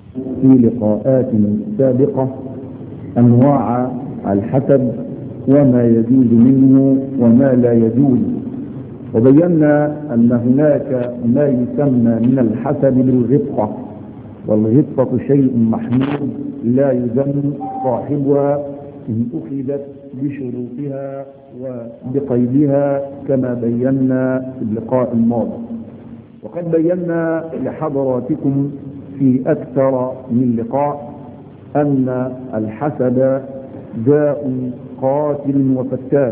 في لقاءات سابقة أنواع الحسد وما يجوز منه وما لا يجوز وبينا أن هناك ما يسمى من الحسد بالغبطة والغبطة شيء محمود لا يذم صاحبها إن أخذت بشروطها وبقيدها كما بينا في اللقاء الماضي وقد بينا لحضراتكم في أكثر من لقاء أن الحسد داء قاتل وفتاك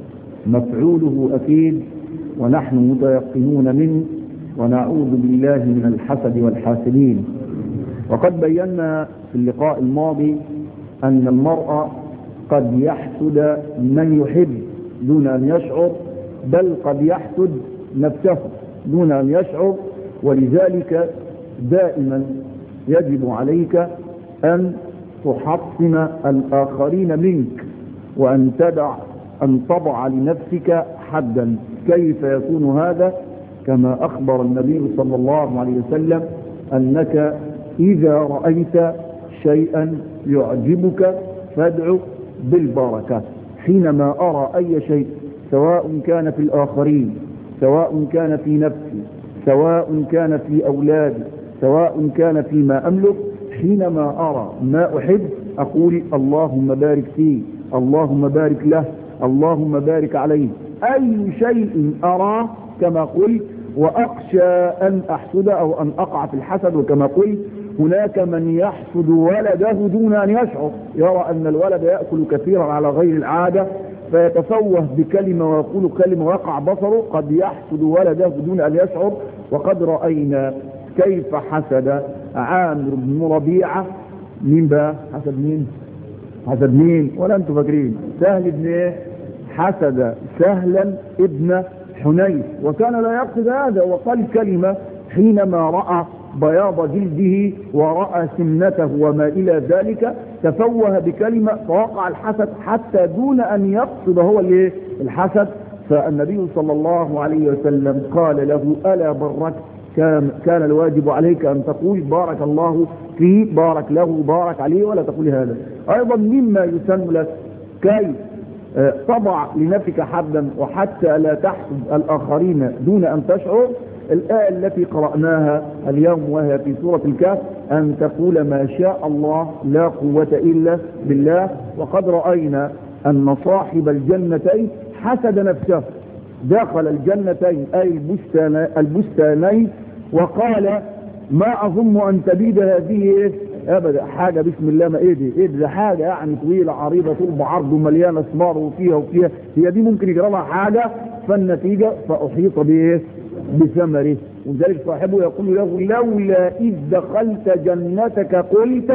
مفعوله أكيد ونحن متيقنون منه ونعوذ بالله من الحسد والحاسدين وقد بينا في اللقاء الماضي أن المرأة قد يحسد من يحب دون أن يشعر بل قد يحسد نفسه دون أن يشعر ولذلك دائما يجب عليك أن تحصن الآخرين منك وأن تدع أن تضع لنفسك حدا كيف يكون هذا كما أخبر النبي صلى الله عليه وسلم أنك إذا رأيت شيئا يعجبك فادعو بالبركة حينما أرى أي شيء سواء كان في الآخرين سواء كان في نفسي سواء كان في أولادي سواء كان فيما أملك حينما أرى ما أحب أقول اللهم بارك فيه اللهم بارك له اللهم بارك عليه أي شيء أراه كما قلت وأخشى أن أحسد أو أن أقع في الحسد وكما قلت هناك من يحسد ولده دون أن يشعر يرى أن الولد يأكل كثيرا على غير العادة فيتفوه بكلمة ويقول كلمة وقع بصره قد يحسد ولده دون أن يشعر وقد رأينا كيف حسد عامر بن ربيعة مين بقى حسد مين حسد مين ولا انتم فاكرين سهل بن ايه حسد سهلا ابن حنيف وكان لا يقصد هذا وقال كلمة حينما رأى بياض جلده ورأى سمنته وما إلى ذلك تفوه بكلمة فوقع الحسد حتى دون أن يقصد هو الحسد فالنبي صلى الله عليه وسلم قال له ألا برك كان, كان الواجب عليك أن تقول بارك الله فيه بارك له بارك عليه ولا تقول هذا أيضا مما يسن لك كي تضع لنفسك حدا وحتى لا تحسد الآخرين دون أن تشعر الآية التي قرأناها اليوم وهي في سورة الكهف أن تقول ما شاء الله لا قوة إلا بالله وقد رأينا أن صاحب الجنتين حسد نفسه دخل الجنتين أي البستان البستانين وقال ما أظن أن تبيد هذه أبدا حاجة بسم الله ما إيه دي إيه دي حاجة يعني طويلة عريضة طول بعرض ومليانة ثمار وفيها وفيها هي دي ممكن يجرى لها حاجة فالنتيجة فأحيط بإيه بثمره ولذلك صاحبه يقول له لولا إذ دخلت جنتك قلت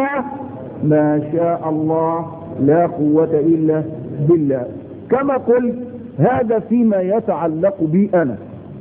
ما شاء الله لا قوة إلا بالله كما قلت هذا فيما يتعلق بي أنا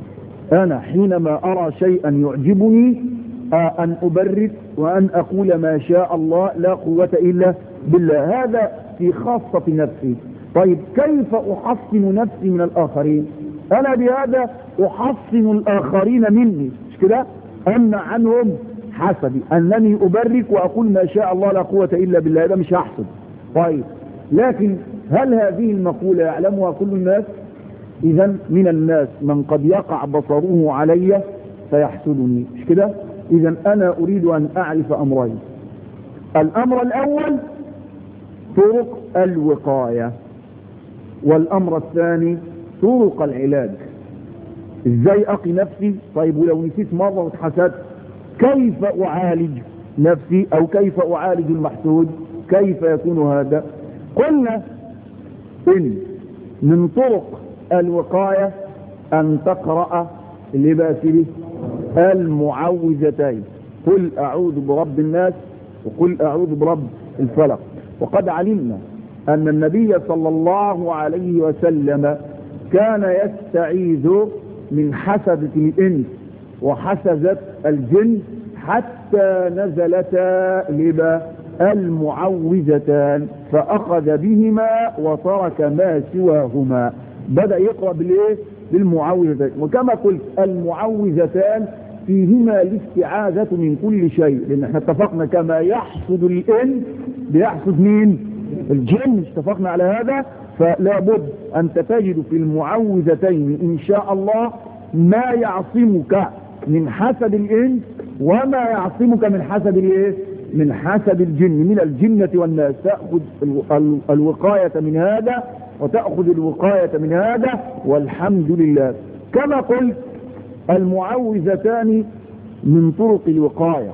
أنا حينما أرى شيئا يعجبني أن أبرد وأن أقول ما شاء الله لا قوة إلا بالله هذا في خاصة نفسي طيب كيف أحصن نفسي من الآخرين أنا بهذا أحصن الآخرين مني مش كده أمنع عنهم حسبي أنني أبرك وأقول ما شاء الله لا قوة إلا بالله هذا مش هحسد طيب لكن هل هذه المقولة يعلمها كل الناس إذا من الناس من قد يقع بصره علي فيحسدني مش كده إذا أنا أريد أن أعرف أمرين الأمر الأول طرق الوقاية والأمر الثاني طرق العلاج ازاي اقي نفسي طيب ولو نسيت مرة واتحسدت كيف اعالج نفسي او كيف اعالج المحسود كيف يكون هذا قلنا ان من طرق الوقاية ان تقرأ لباسه المعوذتين قل اعوذ برب الناس وقل اعوذ برب الفلق وقد علمنا ان النبي صلى الله عليه وسلم كان يستعيذ من حسدة الإنس وحسدة الجن حتى نزلتا لبا المعوذتان فأخذ بهما وترك ما سواهما بدأ يقرأ بالإيه؟ بالمعوذتان وكما قلت المعوذتان فيهما الاستعاذة من كل شيء لأن احنا اتفقنا كما يحصد الإنس بيحصد مين الجن اتفقنا على هذا فلا بد أنت تجد في المعوذتين إن شاء الله ما يعصمك من حسد الإنس وما يعصمك من حسد الإيه من حسد الجن من الجنة والناس تأخذ الوقاية من هذا وتأخذ الوقاية من هذا والحمد لله كما قلت المعوذتان من طرق الوقاية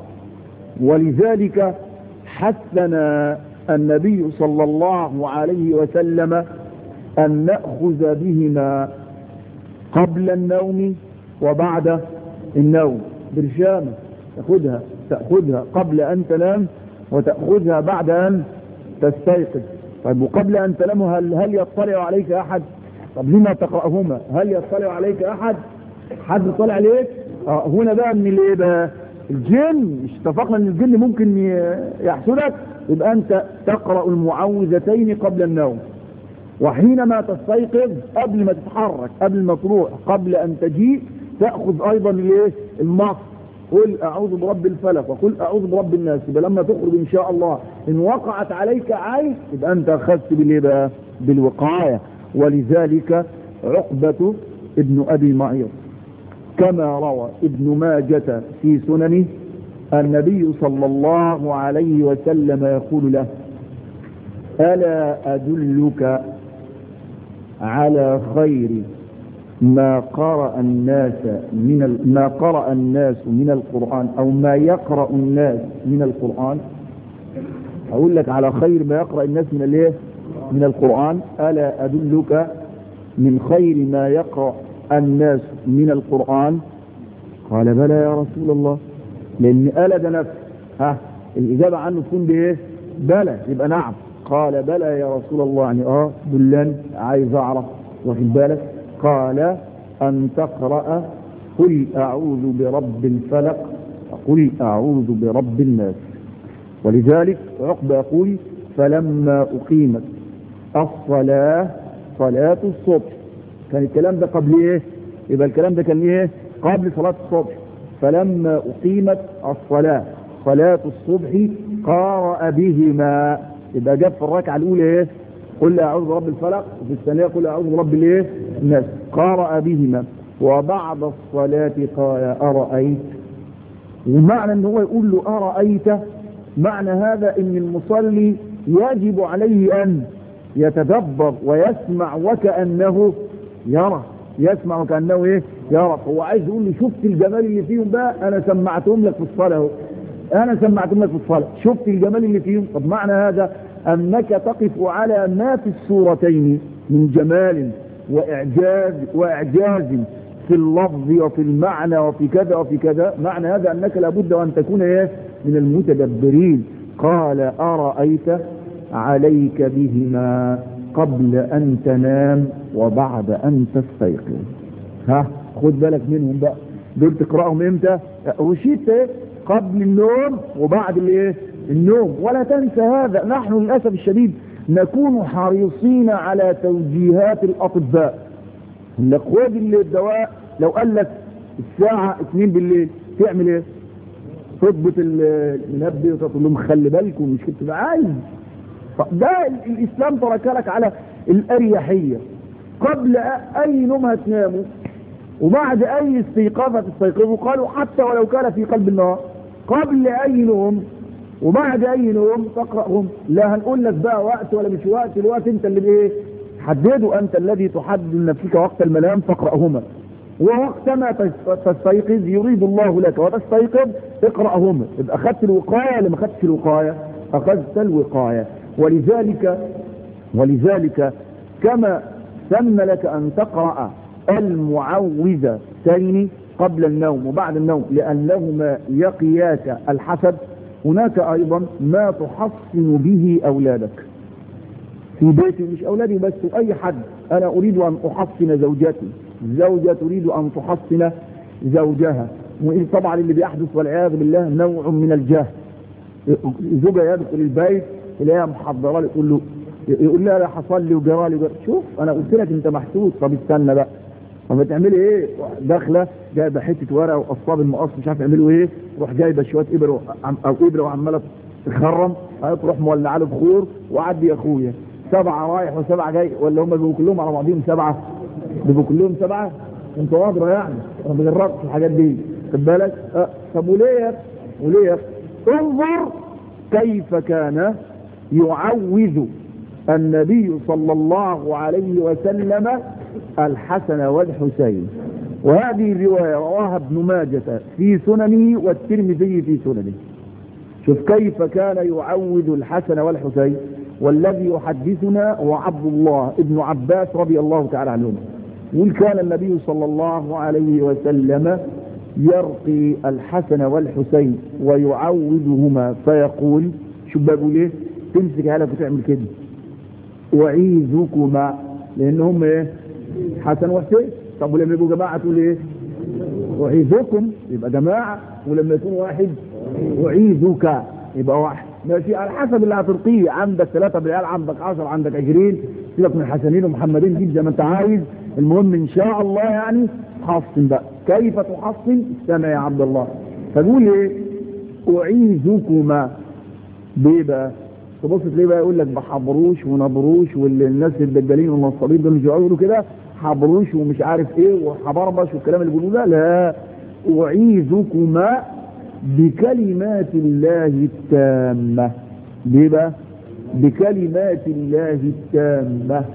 ولذلك حثنا النبي صلى الله عليه وسلم أن نأخذ بهما قبل النوم وبعد النوم برشامة تأخذها تأخذها قبل أن تنام وتأخذها بعد أن تستيقظ طيب وقبل أن تنام هل, هل يطلع عليك أحد طب لما تقرأهما هل يطلع عليك أحد حد طلع عليك آه هنا بقى من الايه بقى الجن مش اتفقنا ان الجن ممكن يحسدك يبقى انت تقرأ المعوذتين قبل النوم وحينما تستيقظ قبل ما تتحرك قبل ما تروح قبل ان تجيء تأخذ ايضا الايه المص قل اعوذ برب الفلق وقل اعوذ برب الناس يبقى لما تخرج ان شاء الله ان وقعت عليك عين يبقى انت اخذت بالايه بقى بالوقاية ولذلك عقبة ابن ابي معيط كما روى ابن ماجة في سننه النبي صلى الله عليه وسلم يقول له ألا أدلك على خير ما قرأ الناس من ما قرأ الناس من القرآن أو ما يقرأ الناس من القرآن أقول لك على خير ما يقرأ الناس من الايه من القرآن ألا أدلك من خير ما يقرأ الناس من القرآن قال بلى يا رسول الله لأن ألا ده نفس ها الإجابة عنه تكون بإيه بلى يبقى نعم قال بلى يا رسول الله يعني اه دلان عايز أعرف واخد بالك قال أن تقرأ قل أعوذ برب الفلق قل أعوذ برب الناس ولذلك عقب يقول فلما أقيمت الصلاة صلاة الصبح كان الكلام ده قبل ايه يبقى الكلام ده كان ايه قبل صلاة الصبح فلما أقيمت الصلاة صلاة الصبح قارأ بهما يبقى جاب في الركعة الأولى ايه قل أعوذ برب الفلق وفي الثانية قل أعوذ برب الايه الناس قارأ بهما وبعد الصلاة قال أرأيت ومعنى ان هو يقول له أرأيت معنى هذا ان المصلي يجب عليه أن يتدبر ويسمع وكأنه يرى يسمع وكأنه ايه يرى هو عايز يقول لي شفت الجمال اللي فيهم بقى انا سمعتهم لك في الصلاة اهو انا سمعتهم لك في الصلاة شفت الجمال اللي فيهم طب معنى هذا انك تقف على ما في الصورتين من جمال واعجاز واعجاز في اللفظ وفي المعنى وفي كذا وفي كذا معنى هذا انك لابد ان تكون ايه من المتدبرين قال ارايت عليك بهما قبل ان تنام وبعد ان تستيقظ ها خد بالك منهم بقى دول تقراهم امتى رشيدت ايه قبل النوم وبعد الايه النوم ولا تنسى هذا نحن للاسف الشديد نكون حريصين على توجيهات الاطباء انك خد الدواء لو قال لك الساعة 2 بالليل تعمل ايه تضبط المنبه وتقول لهم خلي بالكم مش كنت عايز ده الاسلام ترك لك على الاريحية قبل اي نوم هتناموا وبعد اي استيقاظ هتستيقظوا قالوا حتى ولو كان في قلب النهار قبل اي نوم وبعد اي نوم تقرأهم لا هنقول لك بقى وقت ولا مش وقت الوقت انت اللي بايه حدده انت الذي تحدد لنفسك وقت المنام فاقرأهما ووقتما تستيقظ يريد الله لك وتستيقظ اقرأهما يبقى اخذت الوقاية ولا ما اخذتش الوقاية اخذت الوقاية ولذلك ولذلك كما سن لك ان تقرأ المعوذتين قبل النوم وبعد النوم لأنهما يقياك الحسد هناك أيضا ما تحصن به أولادك في بيتي مش أولادي بس أي حد أنا أريد أن أحصن زوجتي زوجة تريد أن تحصن زوجها طبعا اللي بيحدث والعياذ بالله نوع من الجهل زوجة يدخل البيت يلاقيها محضرة له يقول له يقول لها لا حصل لي وجرى لي شوف انا قلت لك انت محسود طب استنى بقى طب تعملي ايه داخله جايبه حته ورقه وقصاب المقص مش عارف يعملوا ايه روح جايبه شويه ابره او ابره وعماله تخرم تروح مولعه له بخور وعدي يا اخويا سبعه رايح وسبعه جاي ولا هم بيبقوا كلهم على بعضهم سبعه بيبقوا كلهم سبعه انت واضره يعني انا بجربت في الحاجات دي خد بالك أه. طب وليه وليه انظر كيف كان يعوذ النبي صلى الله عليه وسلم الحسن والحسين وهذه الرواية رواها ابن ماجة في سننه والترمذي في سننه شوف كيف كان يعوذ الحسن والحسين والذي يحدثنا هو عبد الله ابن عباس رضي الله تعالى عنهما وكان النبي صلى الله عليه وسلم يرقي الحسن والحسين ويعوذهما فيقول شو بقول ايه تمسك هلك وتعمل كده أعيذكما لأن هم إيه حسن وحسين طب ولما يبقوا جماعة تقول إيه أعيذكم يبقى جماعة ولما يكون واحد أعيذك يبقى واحد ماشي على حسب اللي هترقيه عندك ثلاثة بالعيال عندك عشر عندك عشرين سيبك من الحسنين ومحمدين جيب زي ما انت عايز المهم ان شاء الله يعني حصن بقى كيف تحصن استمع يا عبد الله فقول ايه اعيذكما ليه بقى تبص تلاقيه بقى يقول لك بحبروش ونبروش والناس الدجالين والنصابين دول مش يقولوا كده حبروش ومش عارف ايه وحبربش والكلام اللي بيقولوه ده لا اعيذكما بكلمات الله التامة ليه بقى بكلمات الله التامة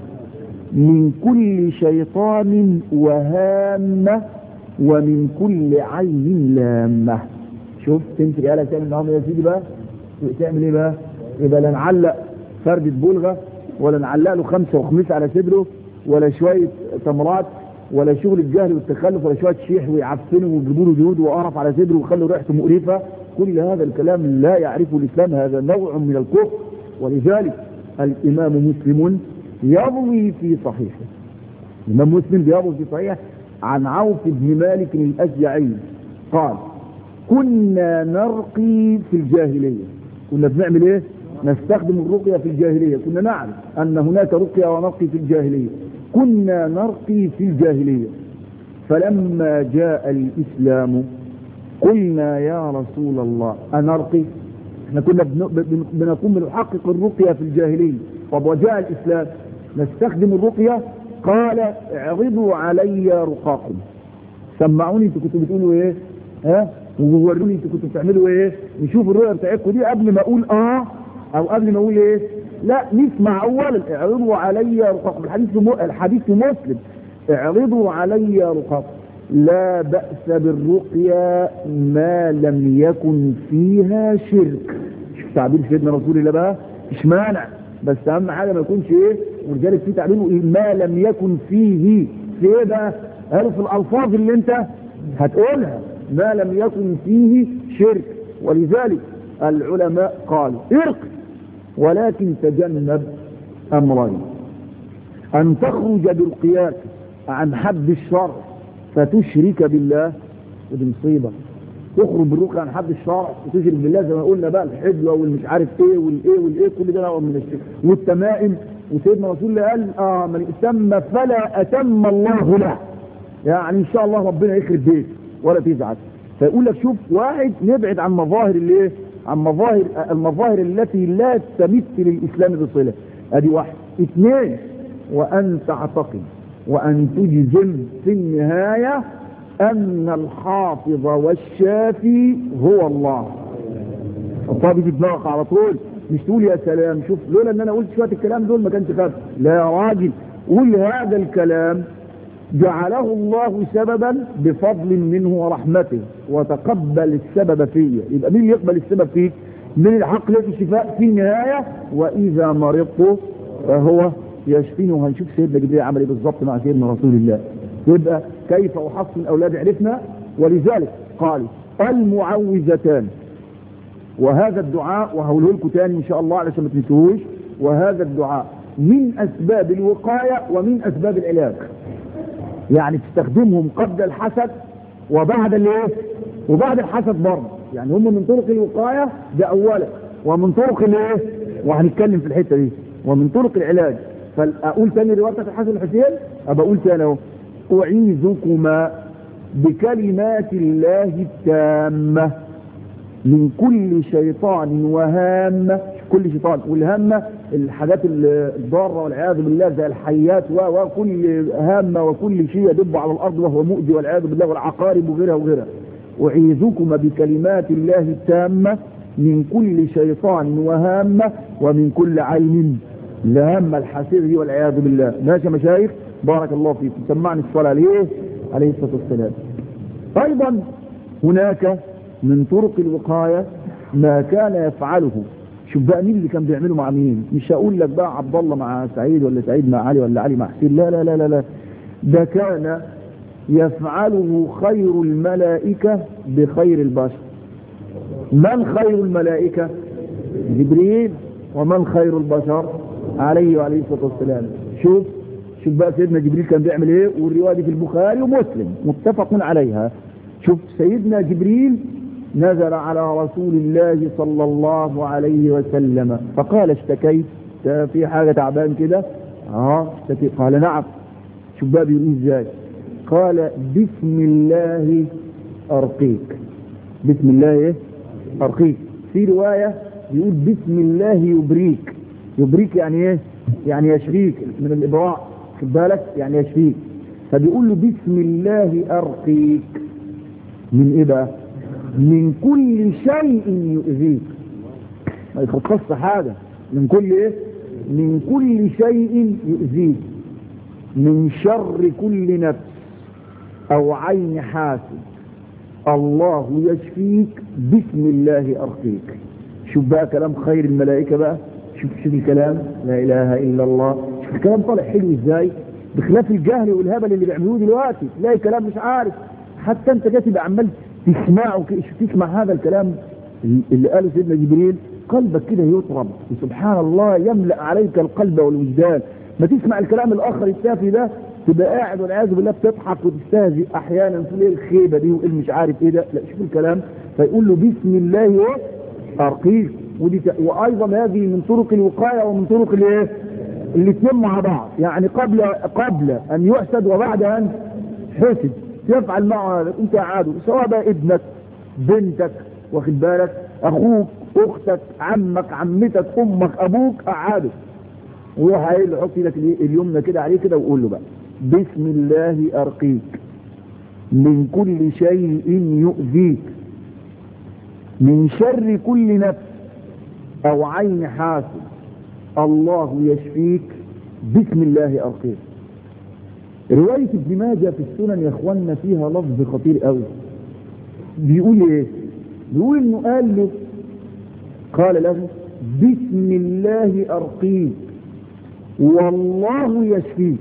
من كل شيطان وهامة ومن كل عين لامة شوف تمسك آلة تعمل النهارده يا سيدي بقى تعمل ايه بقى يبقى لا نعلق فردة بلغة ولا نعلق له خمسة وخميس على صدره ولا شوية تمرات ولا شغل الجهل والتخلف ولا شوية شيح ويعفنه ويجيبوا له جهود وقرف على صدره ويخلوا ريحته مقرفة كل هذا الكلام لا يعرفه الإسلام هذا نوع من الكفر ولذلك الإمام مسلم يروي في صحيحه الإمام مسلم بيروي في صحيحه عن عوف بن مالك الأشجعي قال كنا نرقي في الجاهلية كنا بنعمل ايه نستخدم الرقية في الجاهلية كنا نعرف أن هناك رقية ونرقي في الجاهلية كنا نرقي في الجاهلية فلما جاء الإسلام قلنا يا رسول الله أنرقي احنا كنا بنقوم بنحقق الرقية في الجاهلية طب وجاء الإسلام نستخدم الرقية قال اعرضوا علي رقاكم سمعوني انتوا كنتوا بتقولوا ايه ها ووروني انتوا كنتوا بتعملوا ايه نشوف الرؤية بتاعتكم دي قبل ما اقول اه او قبل ما اقول ايه لا نسمع اولا اعرضوا علي رقاكم الحديث الحديث مسلم اعرضوا علي رقاكم لا بأس بالرقية ما لم يكن فيها شرك شوف تعبير سيدنا رسول الله بقى مش مانع بس اهم حاجة ما يكونش ايه ولذلك في تعبير إيه ما لم يكن فيه في ايه بقى قالوا في الالفاظ اللي انت هتقولها ما لم يكن فيه شرك ولذلك العلماء قالوا ارق ولكن تجنب امرين ان تخرج بالقياس عن حد الشرع فتشرك بالله ودي مصيبه تخرج بالرقية عن حد الشرع وتشرك بالله زي ما قلنا بقى الحجوة والمش عارف ايه والايه والايه كل ده نوع من الشرك والتمائم وسيدنا رسول الله قال اه من اتم فلا اتم الله له يعني ان شاء الله ربنا يخرب بيت ولا تزعل فيقول لك شوف واحد نبعد عن مظاهر الايه عن مظاهر المظاهر التي لا تمت للاسلام بصله ادي واحد اثنين وان تعتقد وان تجزم في النهايه ان الحافظ والشافي هو الله الطابي في دماغك على طول مش تقول يا سلام شوف لولا ان انا قلت شويه الكلام دول ما كانش خاف لا يا راجل قول هذا الكلام جعله الله سببا بفضل منه ورحمته وتقبل السبب فيه يبقى مين يقبل السبب فيك من الحق لك الشفاء في النهاية وإذا مرضت فهو يشفيني وهنشوف سيدنا جبريل عمل ايه بالظبط مع سيدنا رسول الله يبقى كيف أحصن أولاد عرفنا ولذلك قال المعوذتان وهذا الدعاء وهقوله لكم تاني إن شاء الله علشان ما تنسوهوش وهذا الدعاء من أسباب الوقاية ومن أسباب العلاج يعني تستخدمهم قبل الحسد وبعد الايه وبعد الحسد برضه يعني هم من طرق الوقايه ده اولا ومن طرق الايه وهنتكلم في الحته دي ومن طرق العلاج فاقول تاني روايه الحسن الحسين ابقى اقول تاني اهو أعيذكما بكلمات الله التامة من كل شيطان وهامة كل شيطان والهامة الحاجات الضارة والعياذ بالله زي الحيات وكل هامة وكل شيء يدب على الأرض وهو مؤذي والعياذ بالله والعقارب وغيرها وغيرها أعيذكما بكلمات الله التامة من كل شيطان وهامة ومن كل عين لهامة الحسير والعياذ بالله ماشي يا مشايخ بارك الله فيكم سمعني الصلاة عليه عليه الصلاة والسلام أيضا هناك من طرق الوقاية ما كان يفعله شوف بقى مين اللي كان بيعمله مع مين مش هقول لك بقى عبد الله مع سعيد ولا سعيد مع علي ولا علي مع حسين لا لا لا لا, لا. ده كان يفعله خير الملائكة بخير البشر من خير الملائكة جبريل ومن خير البشر عليه وعليه الصلاة والسلام شوف شوف بقى سيدنا جبريل كان بيعمل ايه والرواية دي في البخاري ومسلم متفق عليها شوف سيدنا جبريل نزل على رسول الله صلى الله عليه وسلم فقال اشتكيت في حاجة تعبان كده اه اشتكيت قال نعم شوف بقى بيقول ازاي قال بسم الله ارقيك بسم الله ايه ارقيك في رواية بيقول بسم الله يبريك يبريك يعني ايه يعني يشفيك من الابراء خد بالك يعني يشفيك فبيقول له بسم الله ارقيك من ايه بقى من كل شيء يؤذيك ما يخصص حاجة من كل ايه من كل شيء يؤذيك من شر كل نفس او عين حاسد الله يشفيك بسم الله ارقيك شوف بقى كلام خير الملائكة بقى شوف شوف الكلام لا اله الا الله شوف الكلام طالع حلو ازاي بخلاف الجهل والهبل اللي بيعملوه دلوقتي تلاقي كلام مش عارف حتى انت جاي تبقى عمال تسمعه تسمع هذا الكلام اللي قاله سيدنا جبريل قلبك كده يطرب وسبحان الله يملأ عليك القلب والوجدان ما تسمع الكلام الاخر التافه ده تبقى قاعد والعياذ بالله بتضحك وتستهزئ احيانا تقول ايه الخيبه دي وايه مش عارف ايه ده لا شوف الكلام فيقول له بسم الله ايه ارقيك ودي ت... وايضا هذه من طرق الوقايه ومن طرق الايه الاثنين مع بعض يعني قبل قبل ان يحسد وبعد ان حسد يفعل معه هذا انت عاده سواء بقى ابنك بنتك واخد بالك اخوك اختك عمك عمتك امك ابوك اعاده وروح قايل له حط ايدك اليمنى كده عليه كده وقول له بقى بسم الله ارقيك من كل شيء يؤذيك من شر كل نفس او عين حاسد الله يشفيك بسم الله ارقيك رواية ابن ماجه في السنن يا اخوانا فيها لفظ خطير قوي بيقول ايه بيقول انه قال له قال له بسم الله ارقيك والله يشفيك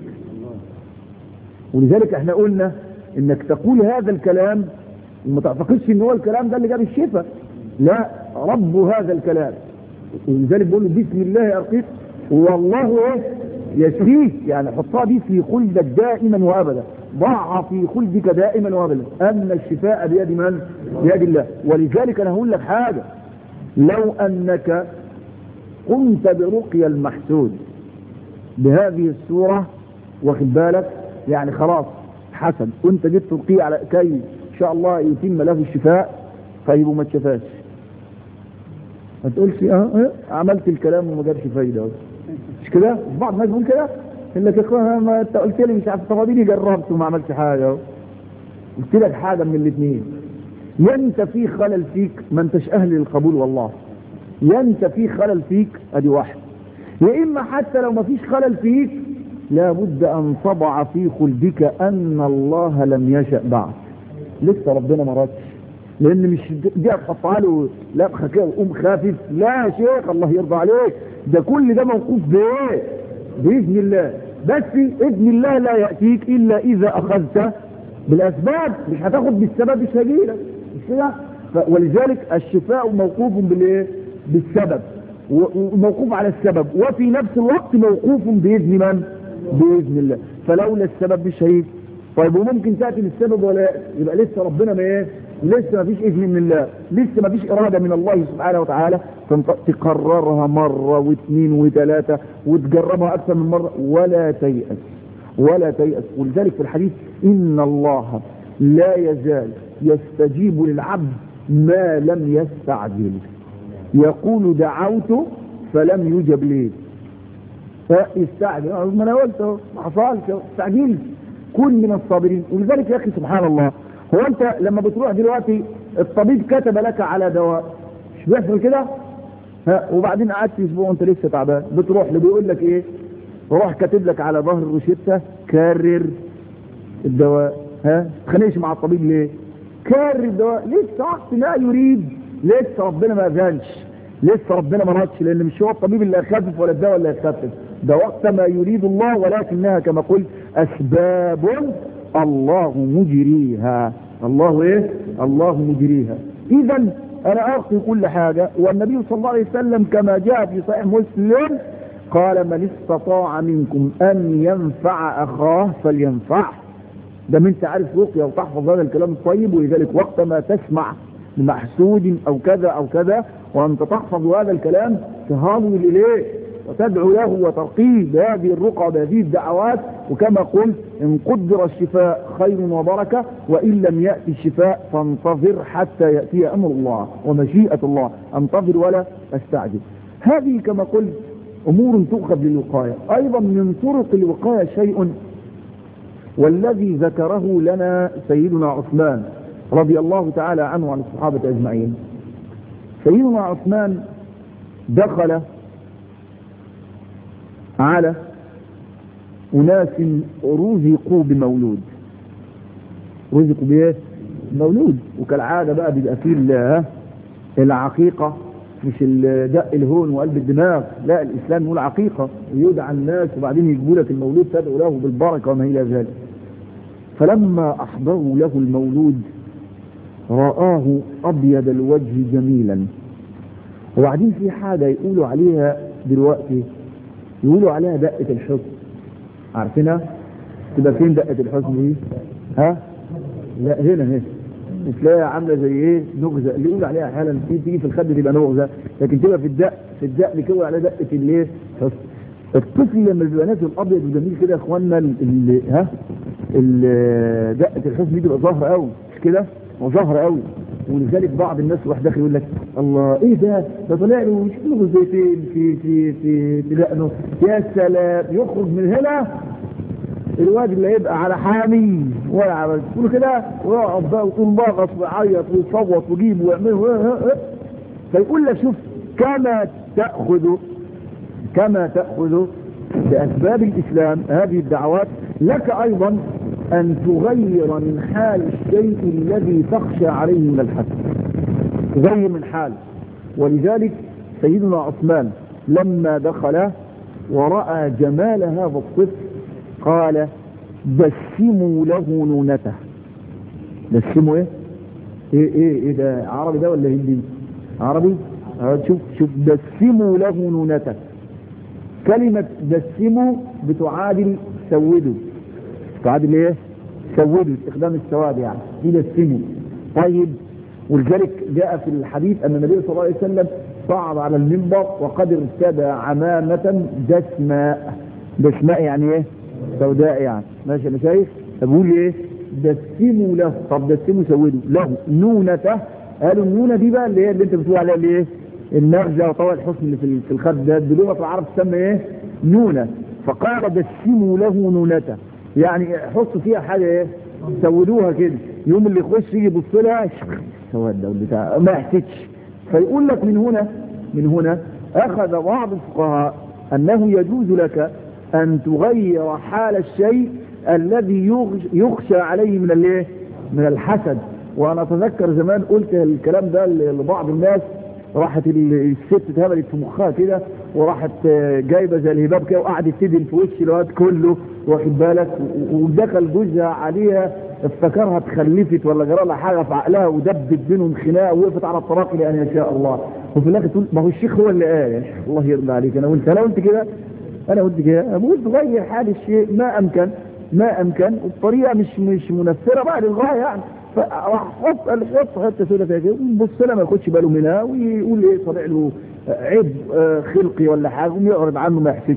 ولذلك احنا قلنا انك تقول هذا الكلام وما تعتقدش ان هو الكلام ده اللي جاب الشفاء لا رب هذا الكلام ولذلك بيقول له بسم الله ارقيك والله ايه يشفيك يعني حطها دي في خلدك دائما وابدا ضعها في خلدك دائما وابدا ان الشفاء بيد من بيد الله ولذلك انا هقول لك حاجه لو انك قمت برقية المحسود بهذه الصورة واخد بالك يعني خلاص حسن وانت جيت تلقيه على كي ان شاء الله يتم له الشفاء طيب وما تشفاش ما تقولش اه, اه عملت الكلام وما جابش فايده مش كده بعض الناس بيقول كده يقول لك يا اخوان ما انت قلت لي مش عارف تفاضيلي جربت وما عملتش حاجه قلت لك حاجه من الاثنين يا انت في خلل فيك ما انتش اهل للقبول والله يا انت في خلل فيك ادي واحد يا اما حتى لو ما فيش خلل فيك لابد ان طبع في خلدك ان الله لم يشأ بعد لسه ربنا ما رادش لان مش دي هتحطها له لبخه كده وقوم خافف لا يا شيخ الله يرضى عليك ده كل ده موقوف بايه باذن الله بس اذن الله لا ياتيك الا اذا اخذت بالاسباب مش هتاخد بالسبب مش هيجيلك مش كده ولذلك الشفاء موقوف بالايه بالسبب وموقوف على السبب وفي نفس الوقت موقوف باذن من باذن الله فلولا السبب مش هيجي طيب وممكن تاتي بالسبب ولا يبقى لسه ربنا ما ايه لسه ما فيش اذن من الله لسه ما فيش اراده من الله سبحانه وتعالى تقررها مره واثنين وثلاثه وتجربها اكثر من مره ولا تيأس ولا تيأس ولذلك في الحديث إن الله لا يزال يستجيب للعبد ما لم يستعجل يقول دعوت فلم يجب لي فاستعجل ما انا قلت اهو ما حصلش استعجلت كن من الصابرين ولذلك يا اخي سبحان الله هو انت لما بتروح دلوقتي الطبيب كتب لك على دواء مش بيحصل كده ها وبعدين قعدت اسبوع وانت لسه تعبان بتروح له بيقول لك ايه روح كاتب لك على ظهر الروشته كرر الدواء ها تخانقش مع الطبيب ليه كرر الدواء لسه وقت ما يريد لسه ربنا ما اذنش لسه ربنا ما ردش لان مش هو الطبيب اللي هيخفف ولا الدواء اللي هيخفف ده وقت ما يريد الله ولكنها كما قلت اسباب الله مجريها الله ايه الله مجريها اذا انا اعطي كل حاجة والنبي صلى الله عليه وسلم كما جاء في صحيح مسلم قال من استطاع منكم ان ينفع اخاه فلينفعه ده من تعرف رقية وتحفظ هذا الكلام الطيب ولذلك وقت ما تسمع لمحسود او كذا او كذا وانت تحفظ هذا الكلام تهاوي اليه وتدعو له وترقيه بهذه الرقى بهذه الدعوات وكما قلت ان قدر الشفاء خير وبركة وان لم يأتي الشفاء فانتظر حتى يأتي امر الله ومشيئة الله انتظر ولا استعجل هذه كما قلت امور تؤخذ للوقاية ايضا من طرق الوقاية شيء والذي ذكره لنا سيدنا عثمان رضي الله تعالى عنه وعن الصحابة اجمعين سيدنا عثمان دخل على أناس رزقوا بمولود رزقوا بإيه؟ مولود وكالعادة بقى بيبقى فيه العقيقة مش دق الهون وقلب الدماغ لا الإسلام يقول عقيقة يدعى الناس وبعدين يجيبوا لك المولود تدعو له بالبركة وما إلى ذلك فلما أحضروا له المولود رآه أبيض الوجه جميلا وبعدين في حاجة يقولوا عليها دلوقتي يقولوا عليها دقة الحزن عارفينها تبقى فين دقة الحزن دي ها لا هنا هنا تلاقيها عامله زي ايه نغزه اللي يقول عليها حالا تيجي في الخد تبقى نغزه لكن تبقى في الدق في الدق بيكون عليها دقه الايه حزن الطفل لما بيبقى نازل ابيض وجميل كده يا اخوانا اللي ها دقه الحزن دي بتبقى ظاهره قوي مش كده وظاهره قوي ولذلك بعض الناس واحد داخل يقول لك الله ايه ده ده طلع له مش له زيتين في في في في دقنه يا سلام يخرج من هنا الواد اللي هيبقى على حامي ولا على تقول كده ويقعد بقى ويقول مغص ويعيط ويصوت ويجيب ويعمل فيقول لك شوف كما تاخذ كما تاخذ باسباب الاسلام هذه الدعوات لك ايضا أن تغير من حال الشيء الذي تخشى عليه من الحسد تغير من حال ولذلك سيدنا عثمان لما دخل ورأى جمال هذا الطفل قال دسموا له نونته دسموا ايه ايه ايه, إيه ده عربي ده ولا هندي عربي شوف شوف دسموا له نونته كلمة دسموا بتعادل سودوا تعادل ايه سودوا استخدام السواد يعني دي دسموا طيب ولذلك جاء في الحديث ان النبي صلى الله عليه وسلم صعد على المنبر وقد ارتدى عمامة دسماء دسماء يعني ايه سوداء يعني ماشي انا شايف طب بيقول ايه دسموا له طب دسموا سودوا له نونته قالوا النونه دي بقى اللي هي اللي انت بتقول عليها اللي ايه النغزه وطوى الحسن اللي في في الخد ده بلغه العرب تسمى ايه نونه فقال دسموا له نونته يعني حطوا فيها حاجه ايه سودوها كده يوم اللي يخش يجي يبص لها سواد ده بتاع ما يحسدش فيقول لك من هنا من هنا اخذ بعض الفقهاء انه يجوز لك ان تغير حال الشيء الذي يخشى عليه من الايه من الحسد وانا اتذكر زمان قلت الكلام ده لبعض الناس راحت الست اتهبلت في مخها كده وراحت جايبه زي الهباب كده وقعدت تدن في وش الواد كله واخد بالك ودخل جوزها عليها افتكرها اتخلفت ولا جرى لها حاجه في عقلها ودبت بينهم خناقه ووقفت على الطلاق لان يشاء الله وفي الاخر تقول ما هو الشيخ هو اللي قال يا شيخ الله يرضى عليك انا قلت انا قلت كده انا قلت كده بقول تغير حال الشيء ما امكن ما امكن وبطريقه مش مش منفره بقى للغايه يعني فراح حط الحط حته سودة فيها كده ويبص لها ما ياخدش باله منها ويقول ايه طلع له عيب خلقي ولا حاجه ويعرض عنه ما يحسدش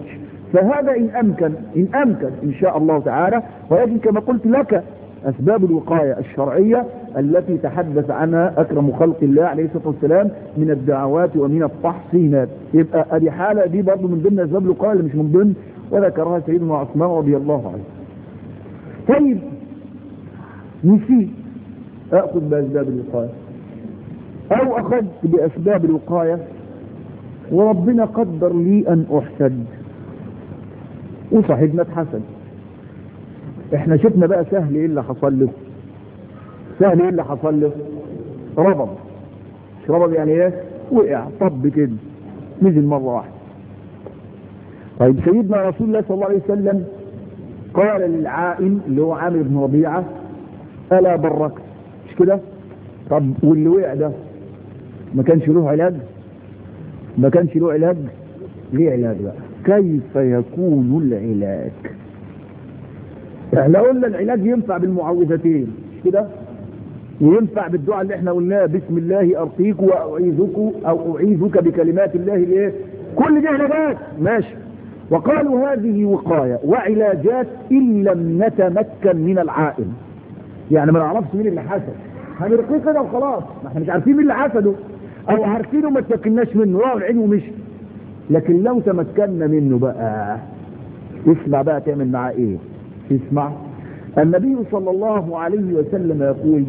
فهذا إن أمكن إن أمكن إن شاء الله تعالى ولكن كما قلت لك أسباب الوقاية الشرعية التي تحدث عنها أكرم خلق الله عليه الصلاة والسلام من الدعوات ومن التحصينات يبقى هذه حالة دي برضه من ضمن أسباب الوقاية اللي مش من ضمن وذكرها سيدنا عثمان رضي الله عنه طيب نسيت أخذ بأسباب الوقاية أو أخذت بأسباب الوقاية وربنا قدر لي أن أحسد وصاحبنا اتحسد احنا شفنا بقى سهل ايه اللي حصل له سهل ايه اللي حصل له ربض مش ربض يعني ايه وقع طب كده نزل مرة واحدة طيب سيدنا رسول الله صلى الله عليه وسلم قال للعائن اللي هو عامر بن ربيعة ألا بركت مش كده طب واللي وقع ده ما كانش له علاج ما كانش له علاج ليه علاج بقى كيف يكون العلاج احنا قلنا العلاج ينفع بالمعوذتين مش كده وينفع بالدعاء اللي احنا قلناه بسم الله ارقيك واعيذك او اعيذك بكلمات الله الايه كل دي علاجات ماشي وقالوا هذه وقايه وعلاجات ان لم نتمكن من العائل يعني ما نعرفش مين اللي حسد هنرقيه كده وخلاص ما احنا مش عارفين مين اللي حسده او عارفينه ما تمكناش منه راح العين ومشي لكن لو تمكنا منه بقى اسمع بقى تعمل معاه ايه اسمع النبي صلى الله عليه وسلم يقول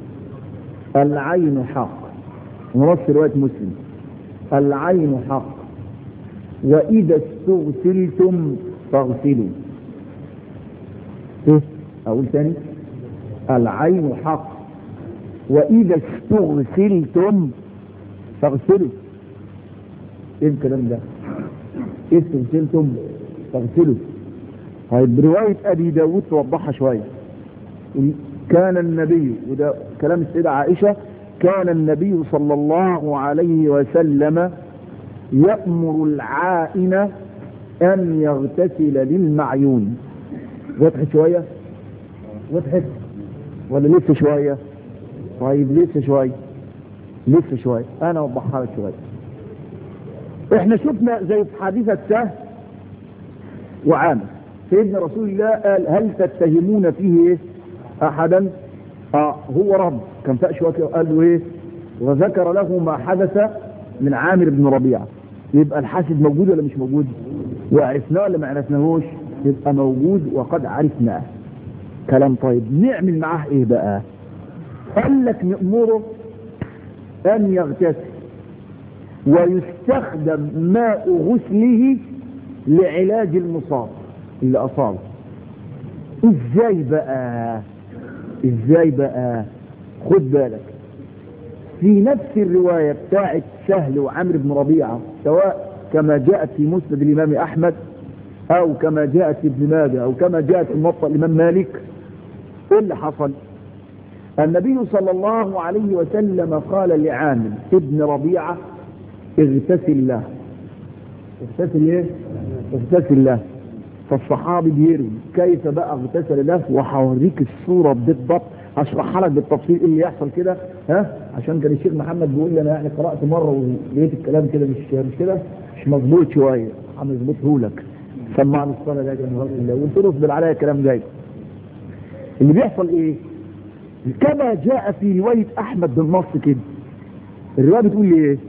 العين حق ونص رواية مسلم العين حق وإذا استغسلتم فاغسلوا ايه اقول تاني العين حق وإذا استغسلتم فاغسلوا ايه الكلام ده استغسلتم فاغسلوا طيب رواية أبي داود توضحها شوية كان النبي وده كلام السيدة عائشة كان النبي صلى الله عليه وسلم يأمر العائن أن يغتسل للمعيون وضحت شوية وضحت ولا لسه شوية طيب لسه شوية لسه شوية أنا أوضحها لك شوية احنا شفنا زي في حادثة سهل وعامر سيدنا رسول الله قال هل تتهمون فيه ايه احدا اه هو رب كان فاق شويه قال له ايه وذكر له ما حدث من عامر بن ربيعه يبقى الحاسد موجود ولا مش موجود وعرفناه ولا ما عرفناهوش يبقى موجود وقد عرفناه كلام طيب نعمل معاه ايه بقى قال لك نأمره ان يغتسل ويستخدم ماء غسله لعلاج المصاب اللي أصابه ازاي بقى ازاي بقى خد بالك في نفس الرواية بتاعت سهل وعمر بن ربيعة سواء كما جاءت في مسند الإمام أحمد أو كما جاءت في ابن ماجه أو كما جاءت في موطأ الإمام مالك إيه اللي حصل النبي صلى الله عليه وسلم قال لعامر ابن ربيعة اغتسل له اغتسل ايه اغتسل له فالصحابي بيروي كيف بقى اغتسل له وهوريك الصورة بالضبط هشرحها لك بالتفصيل ايه اللي يحصل كده ها عشان كان الشيخ محمد بيقول لي انا يعني قرات مره ولقيت الكلام كده مش مش كده مش مظبوط شويه هنظبطه لك سمعني الصلاه ده كان الله وقلت له اصبر عليا الكلام جاي اللي بيحصل ايه كما جاء في روايه احمد بالنص كده الروايه بتقول لي ايه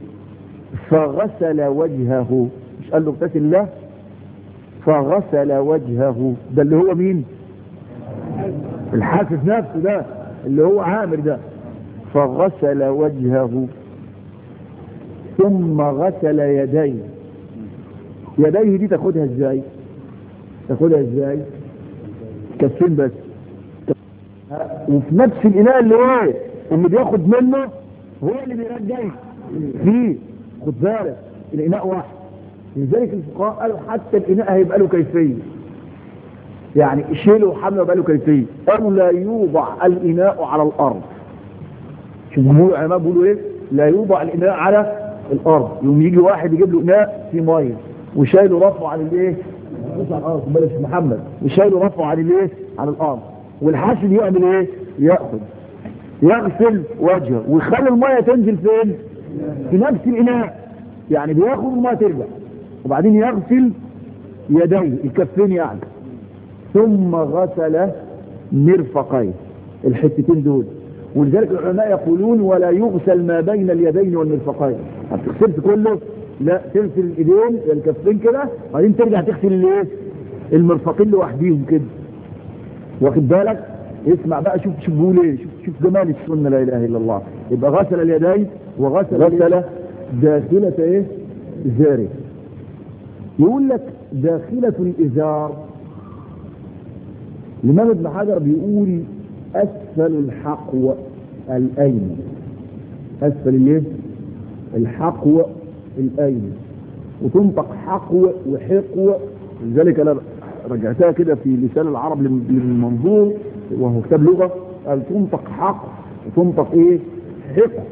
فغسل وجهه مش قال له اغتسل له فغسل وجهه ده اللي هو مين الحاسس نفسه ده اللي هو عامر ده فغسل وجهه ثم غسل يديه يديه دي تاخدها ازاي تاخدها ازاي كفين بس وفي نفس الاناء اللي هو اللي بياخد منه هو اللي بيرجع فيه خد بالك الاناء واحد لذلك الفقهاء قالوا حتى الاناء هيبقى له كيفيه يعني شيله وحمله يبقى له كيفيه او لا يوضع الاناء على الارض شوف جمهور العلماء بيقولوا ايه لا يوضع الاناء على الارض يوم يجي واحد يجيب له اناء فيه ميه وشايله رفعه على الايه على الارض بلاش محمد وشايله رفعه على الايه على الارض والحاسد يعمل ايه ياخذ يغسل وجهه ويخلي الميه تنزل فين في نفس الاناء يعني بياخد الميه ترجع وبعدين يغسل يديه الكفين يعني ثم غسل مرفقيه الحتتين دول ولذلك العلماء يقولون ولا يغسل ما بين اليدين والمرفقين ما بتغسلش كله لا تغسل الايدين الكفين كده بعدين ترجع تغسل الايه المرفقين لوحديهم كده واخد بالك اسمع بقى شوف شوف بيقول ايه شوف شوف جمال السنه لا اله الا الله يبقى غسل اليدين وغسل غسل داخله ايه ازاره يقول لك داخله الازار الامام ابن حجر بيقول اسفل الحقو الايمن اسفل الايه الحقو الايمن وتنطق حقو وحقو لذلك انا رجعتها كده في لسان العرب للمنظور وهو كتاب لغه قال تنطق حق وتنطق ايه حق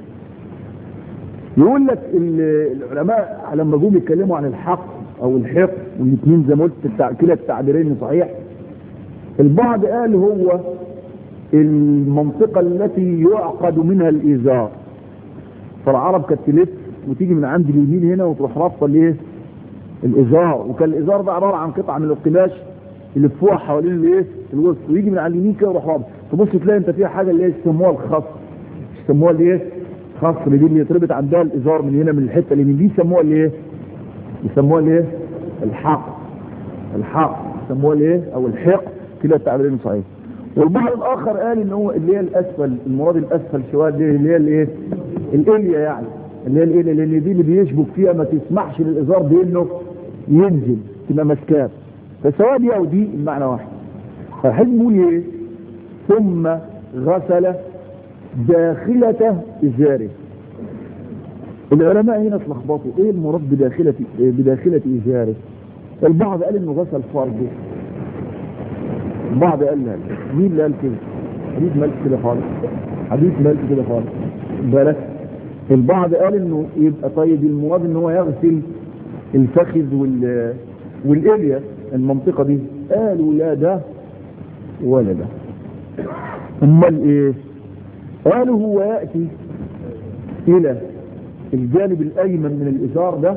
يقول لك العلماء لما جم يتكلموا عن الحق او الحق والاثنين زي ما قلت كلا التعبيرين صحيح البعض قال هو المنطقة التي يعقد منها الإزار فالعرب كانت تلف وتيجي من عند اليمين هنا وتروح رابطة الايه الإزار وكان الإزار ده عبارة عن قطعة من القماش يلفوها حوالين الايه الوسط ويجي من على اليمين كده ويروح رابط تبص تلاقي انت فيها حاجة اللي هي يسموها الخص يسموها الايه خصر دي اللي يتربط عندها الإزار من هنا من الحتة اللي من دي يسموها الايه يسموها الايه الحق الحق يسموها الايه او الحق كلا التعبيرين صحيح والبعض الاخر قال ان هو اللي هي الاسفل المراد الاسفل شويه دي اللي هي الايه الاليا يعني اللي هي الاليا لان دي اللي بيشبك فيها ما تسمحش للازار بانه ينزل تبقى مسكاب فسواء دي او دي المعنى واحد فالحين بيقول ايه ثم غسل داخلة ازاره العلماء هنا اتلخبطوا ايه المراد بداخلة بداخلة ازاره البعض قال انه غسل فرجه البعض قال لا مين اللي قال كده حديث مالك كده خالص حديث مالك كده خالص بالك البعض قال انه يبقى طيب المراد ان هو يغسل الفخذ وال والاليا المنطقه دي قالوا لا ده ولا ده امال ايه قالوا هو ياتي الى الجانب الايمن من الازار ده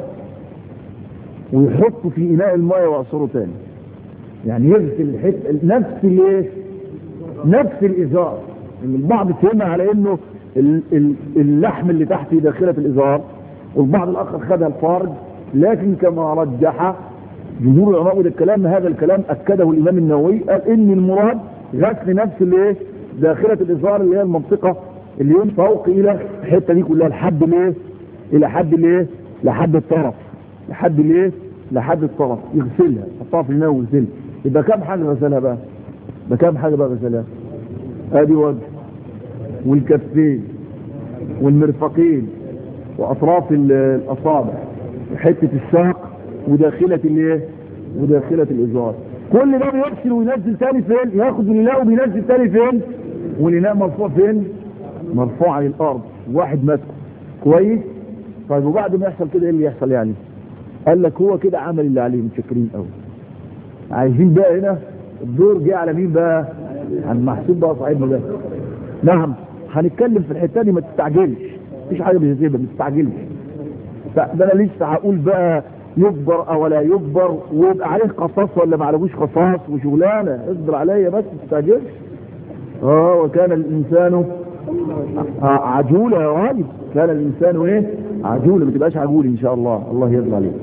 ويحطه في اناء الماء ويعصره تاني يعني يغسل الحته نفس الايه نفس الازار ان البعض فهمها على انه اللحم اللي تحت داخله الازار والبعض الاخر خدها الفارج لكن كما رجح جمهور العلماء وده الكلام هذا الكلام اكده الامام النووي قال ان المراد غسل نفس الايه داخله الازار اللي هي المنطقه اللي من فوق الى الحته دي كلها لحد الايه الى حد الايه لحد الطرف لحد الايه لحد الطرف يغسلها يحطها في الماء ويغسلها يبقى كم حاجه غسلها بقى بكام حاجه بقى غسلها ادي وجه والكفين والمرفقين واطراف الاصابع وحته الساق وداخله الايه وداخله الازار كل ده بيغسل وينزل تاني فين ياخد الاناء وبينزل تاني فين والاناء مرفوع فين مرفوع على الارض واحد ماسكه كويس طيب وبعد ما يحصل كده ايه اللي يحصل يعني قال لك هو كده عمل اللي عليه متشكرين قوي عايزين بقى هنا الدور جه على مين بقى على المحسوب بقى صاحبنا ده نعم هنتكلم في الحته دي ما تستعجلش مفيش حاجه بتسيبها ما تستعجلش ده انا لسه هقول بقى يكبر او لا يكبر ويبقى عليه قصاص ولا ما عليهوش قصاص وشغلانه اصبر عليا بس ما تستعجلش اه وكان الانسان عجولا يا راجل كان الانسان ايه عجولا ما تبقاش عجول ان شاء الله الله يرضى عليك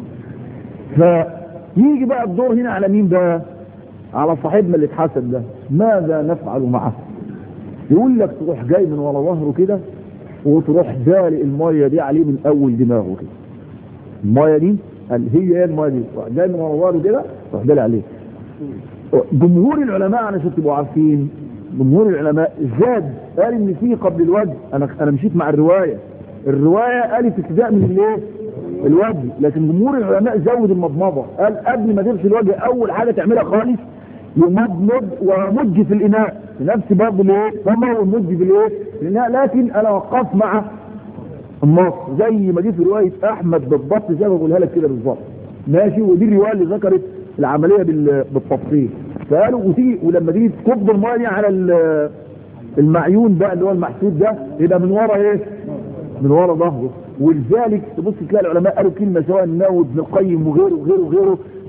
فيجي بقى الدور هنا على مين بقى على صاحبنا اللي اتحسد ده ماذا نفعل معه يقول لك تروح جاي من ورا ظهره كده وتروح دالق الميه دي عليه من اول دماغه كده الميه دي قال هي ايه الميه دي تروح جاي من ورا ظهره كده تروح دالق عليه جمهور العلماء انا عشان تبقوا عارفين جمهور العلماء زاد قال ان في قبل الوجه انا انا مشيت مع الروايه الروايه قالت ابتداء من الايه الوجه لكن جمهور العلماء زود المضمضه قال قبل ما تغسل الوجه اول حاجه تعملها خالص يمضمض ومج في الاناء في نفس برضه الايه فما ومج في الايه في الاناء لكن انا وقفت مع النص زي ما دي في روايه احمد بالضبط زي ما بقولها لك كده بالظبط ماشي ودي الروايه اللي ذكرت العمليه بالتفصيل فقالوا وتيجي ولما تيجي تكب الميه دي على المعيون بقى اللي هو المحسود ده يبقى من ورا ايه؟ من ورا ظهره ولذلك تبص تلاقي العلماء قالوا كلمه سواء النووي ابن القيم وغيره وغيره وغيره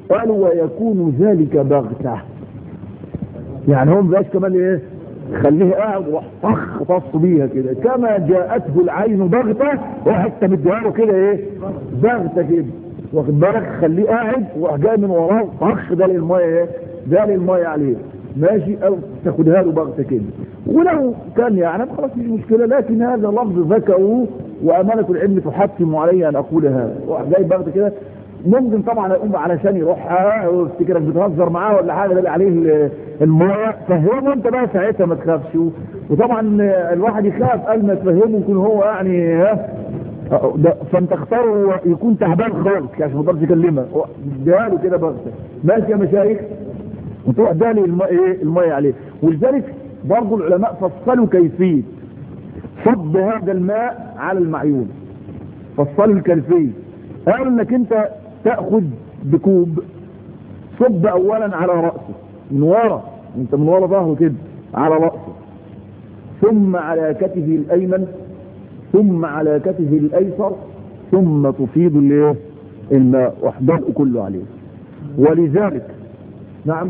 قالوا ويكون ذلك بغتة يعني هم بقاش كمان ايه خليه قاعد وراح طخ طص بيها كده كما جاءته العين بغتة وحتى مديها له كده ايه بغتة كده واخد بالك خليه قاعد وراح جاي من وراه طخ ده للميه ايه ده للميه عليه ماشي او تاخدها له بغتة كده ولو كان يعني خلاص مش مشكلة لكن هذا لفظ ذكره وأمانة العلم تحتم علي أن أقول هذا واحد جاي بغتة كده ممكن طبعا اقوم علشان يروح وافتكرك بتهزر معاه ولا حاجه ده عليه الميه فهمه انت بقى ساعتها ما تخافش وطبعا الواحد يخاف قال ما تفهمه يكون هو يعني ها ده فانت اختاره يكون تعبان خالص عشان ما تقدرش تكلمه اديها له كده بغته ماشي يا مشايخ وتروح داني الميه ايه الميه عليه ولذلك برضه العلماء فصلوا كيفيه صب هذا الماء على المعيون فصلوا الكيفيه قالوا انك انت تأخذ بكوب صب اولا على رأسه من ورا انت من ورا ظهره كده على رأسه ثم على كتفه الايمن ثم على كتفه الايسر ثم تفيض الايه الماء واحضره كله عليه ولذلك نعم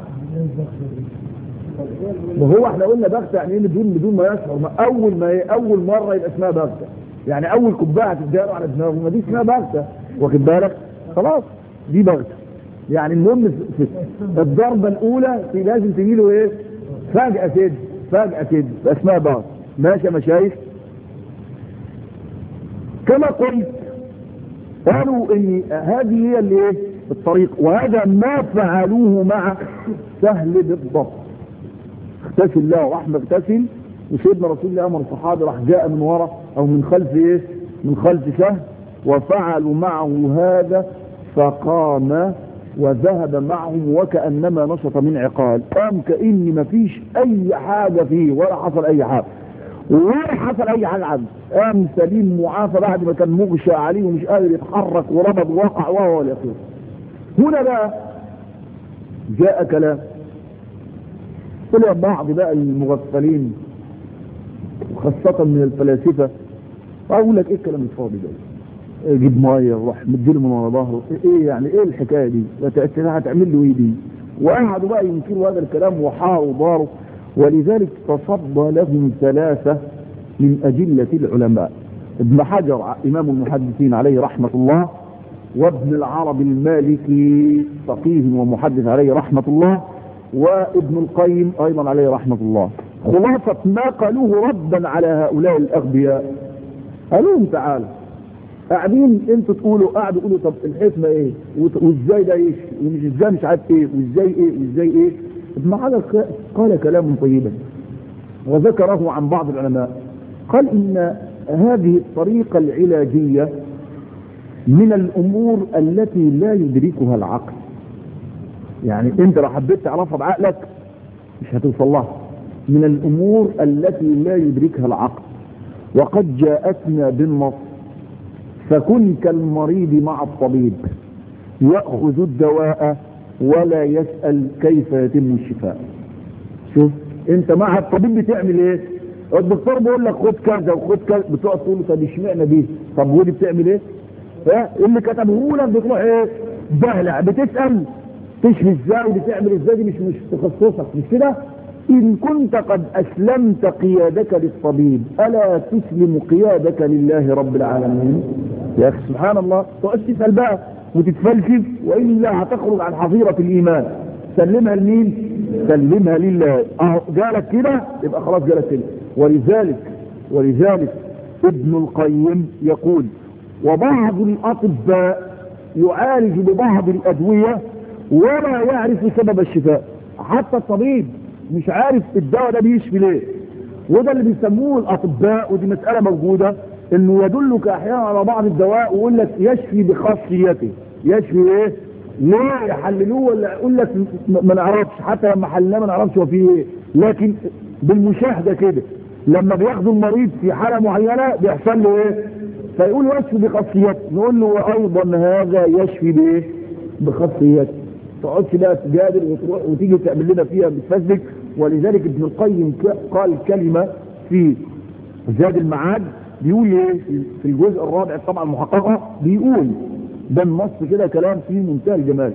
ما هو احنا قلنا بغتة يعني ايه بدون بدون ما يشعر ما اول ما اول مرة يبقى اسمها بغتة يعني اول كوبايه هتديها على دماغه ما دي اسمها بغتة واخد بالك خلاص دي بغتة يعني المهم في الضربة الاولى في لازم تجي له ايه فجأة كده فجأة كده اسمها بغتة ماشي يا مشايخ كما قلت قالوا ان هذه هي اللي ايه الطريق وهذا ما فعلوه مع سهل بالضبط اغتسل له راح مغتسل وسيدنا رسول الله امر الصحابه راح جاء من ورا او من خلف ايه من خلف سهل وفعلوا معه هذا فقام وذهب معهم وكأنما نشط من عقال قام كأن ما فيش اي حاجة فيه ولا حصل اي حاجة ولا حصل اي حاجة عنه قام سليم معافى بعد ما كان مغشى عليه ومش قادر يتحرك وربط وقع وهو اليقين هنا بقى جاء كلام طلع بعض بقى المغفلين وخاصة من الفلاسفة اقول لك ايه الكلام الفاضي ده جيب ميه وراح مديله من ورا ظهره ايه يعني ايه الحكايه دي هتعمل له ايه دي وقعدوا بقى ينكروا هذا الكلام وحاروا ضاروا ولذلك تصدى لهم ثلاثه من اجله العلماء ابن حجر امام المحدثين عليه رحمه الله وابن العرب المالكي فقيه ومحدث عليه رحمه الله وابن القيم ايضا عليه رحمه الله خلاصه ما قالوه ردا على هؤلاء الاغبياء قالوا تعالى قاعدين انتوا تقولوا قاعدوا يقولوا طب الحكمه ايه وازاي ده يشفي ومش ازاي مش عارف ايه وازاي ايه وازاي ايه ابن حجر قال كلاما طيبا وذكره عن بعض العلماء قال ان هذه الطريقه العلاجيه من الامور التي لا يدركها العقل يعني انت لو حبيت تعرفها بعقلك مش هتوصل لها من الامور التي لا يدركها العقل وقد جاءتنا بالنص فكن كالمريض مع الطبيب يأخذ الدواء ولا يسأل كيف يتم الشفاء شوف انت مع الطبيب بتعمل ايه الدكتور بيقول لك خد كذا وخد كذا بتقعد تقول له طب اشمعنى دي طب ودي بتعمل ايه ها اللي كتبه لك بتروح ايه بهلع بتسأل تشفي ازاي بتعمل ازاي دي مش مش تخصصك مش كده إن كنت قد أسلمت قيادك للطبيب ألا تسلم قيادك لله رب العالمين يا أخي سبحان الله تقعد تسأل بقى وتتفلسف وإلا هتخرج عن حظيرة الإيمان سلمها لمين سلمها لله أهو جالك كده يبقى خلاص جالك كده ولذلك ولذلك ابن القيم يقول وبعض الأطباء يعالج ببعض الأدوية ولا يعرف سبب الشفاء حتى الطبيب مش عارف الدواء ده بيشفي ليه وده اللي بيسموه الاطباء ودي مسألة موجودة انه يدلك احيانا على بعض الدواء ويقول لك يشفي بخاصيته يشفي ايه ليه يحللوه ولا يقول لك ما نعرفش حتى لما حللناه ما نعرفش هو فيه ايه لكن بالمشاهدة كده لما بياخدوا المريض في حالة معينة بيحصل له ايه فيقول يشفي بخاصيته نقول له ايضا هذا يشفي بايه بخاصيته تقعدش بقى تجادل وتروح وتيجي تعمل لنا فيها بتفزك ولذلك ابن القيم قال كلمة في زاد المعاد بيقول ايه في الجزء الرابع طبعا المحققة بيقول ده النص كده كلام فيه منتهى الجمال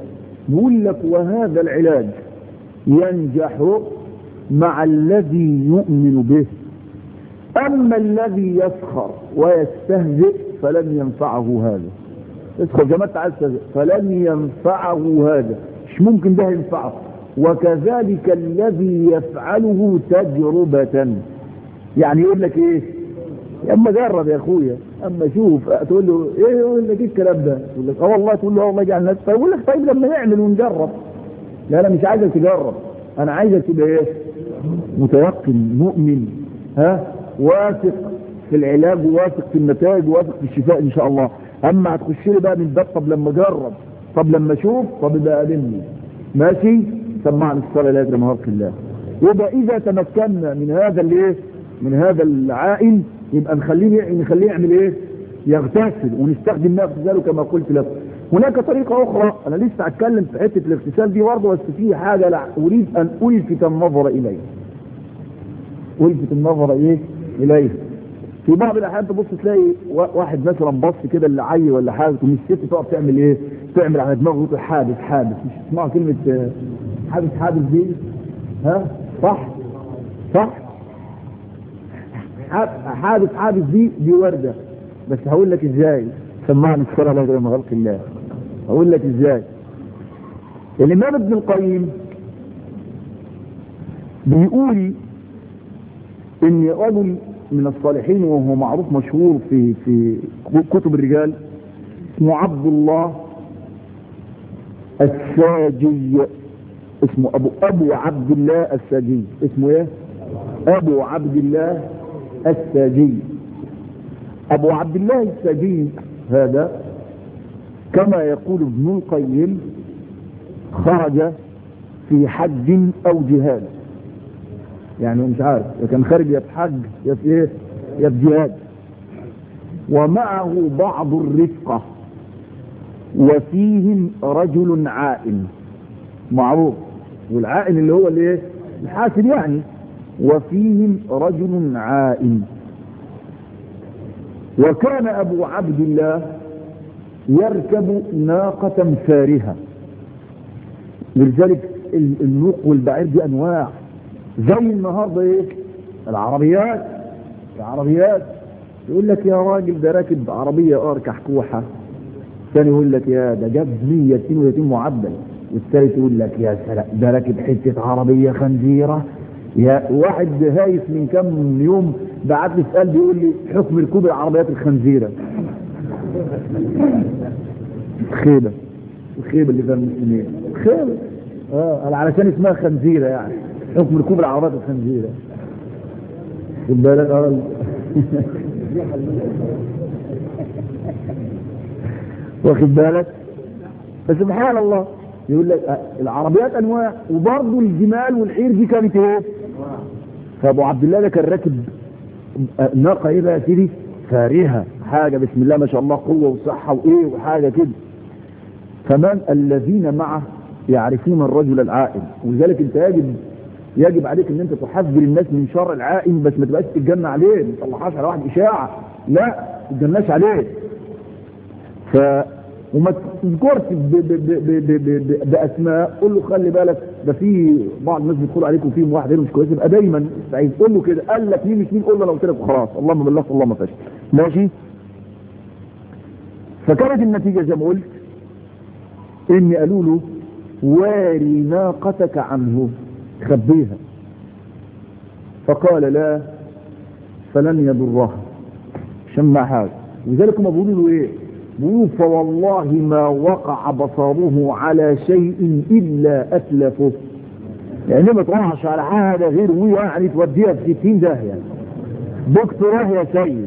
يقول لك وهذا العلاج ينجح مع الذي يؤمن به أما الذي يسخر ويستهزئ فلن ينفعه هذا اسخر جماعة تعال فلن ينفعه هذا مش ممكن ده ينفعه وكذلك الذي يفعله تجربة يعني يقول لك ايه اما جرب يا اخويا اما شوف تقول له ايه يقول لك ايه الكلام ده يقول لك اه والله تقول له اه والله جعل نفسك يقول لك طيب لما نعمل ونجرب لا انا مش عايزك تجرب انا عايزك تبقى ايه متيقن مؤمن ها واثق في العلاج وواثق في النتائج وواثق في الشفاء ان شاء الله اما هتخش لي بقى من باب طب لما اجرب طب لما اشوف طب يبقى قابلني ماشي سمعني الصلاه لا يجري خلق الله يبقى اذا تمكنا من هذا الايه من هذا العائل يبقى نخليه نخليه يعمل ايه يغتسل ونستخدم ماء اغتساله كما قلت لكم هناك طريقة أخرى أنا لسه هتكلم في حتة الاغتسال دي برضه بس في حاجة لا أريد أن ألفت النظر إليها ألفت النظر إيه إليها في بعض الأحيان تبص تلاقي واحد مثلا بص كده اللي عي ولا حاجة ومش الست تقف تعمل إيه تعمل على دماغه تقول حادث حادث مش تسمعوا كلمة حادث حادث دي ها صح صح حادث حادث دي دي وردة بس هقول لك ازاي سمعني الصلاة لا غير خلق الله هقول لك ازاي الامام ابن القيم بيقول ان رجل من الصالحين وهو معروف مشهور في في كتب الرجال اسمه عبد الله الساجي اسمه ابو ابو عبد الله الساجي اسمه ايه ابو عبد الله الساجي ابو عبد الله الساجي هذا كما يقول ابن القيم خرج في حج او جهاد يعني مش عارف كان خارج يا في حج يا في ايه يا في جهاد ومعه بعض الرفقة وفيهم رجل عائن معروف والعائن اللي هو الايه الحاسد يعني وفيهم رجل عائن وكان ابو عبد الله يركب ناقة فارهة ولذلك النوق والبعير دي انواع زي النهاردة ايه العربيات العربيات يقول لك يا راجل ده راكب عربية ار كحكوحة الثاني يقول لك يا ده جاب 132 معدل والثالث يقول لك يا سلام ده راكب حتة عربية خنزيرة يا واحد هايف من كم يوم بعت لي سؤال بيقول لي حكم ركوب العربيات الخنزيرة خيبة الخيبة اللي فيها المسلمين خيبة اه علشان اسمها خنزيرة يعني حكم ركوب العربيات الخنزيرة خد بالك اه واخد بالك فسبحان الله يقول لك العربيات انواع وبرضه الجمال والعير دي كانت ايه فابو عبد الله ده كان راكب ناقه ايه بقى يا سيدي فارهه حاجه بسم الله ما شاء الله قوه وصحه وايه وحاجه كده فمن الذين معه يعرفون الرجل العائل ولذلك انت يجب يجب عليك ان انت تحذر الناس من شر العائن بس ما تبقاش تتجنى عليه ما تطلعهاش على واحد اشاعه لا ما تتجناش عليه ف وما تذكرش باسماء قول له خلي بالك ده في بعض الناس بيدخلوا عليك وفيهم واحد مش كويس يبقى دايما عايز قول له كده قال لك مين مش مين قول له انا قلت لك خلاص اللهم بلغت اللهم فشل ماشي فكانت النتيجه زي ما قلت ان قالوا له واري ناقتك عنه خبيها فقال لا فلن يضرها شمع حاجه ولذلك هم بيقولوا له ايه بيقولوا فوالله ما وقع بصره على شيء الا اتلفه يعني ما تروحش على حاجه غير يعني توديها في 60 داهيه دكتوراه يا سيد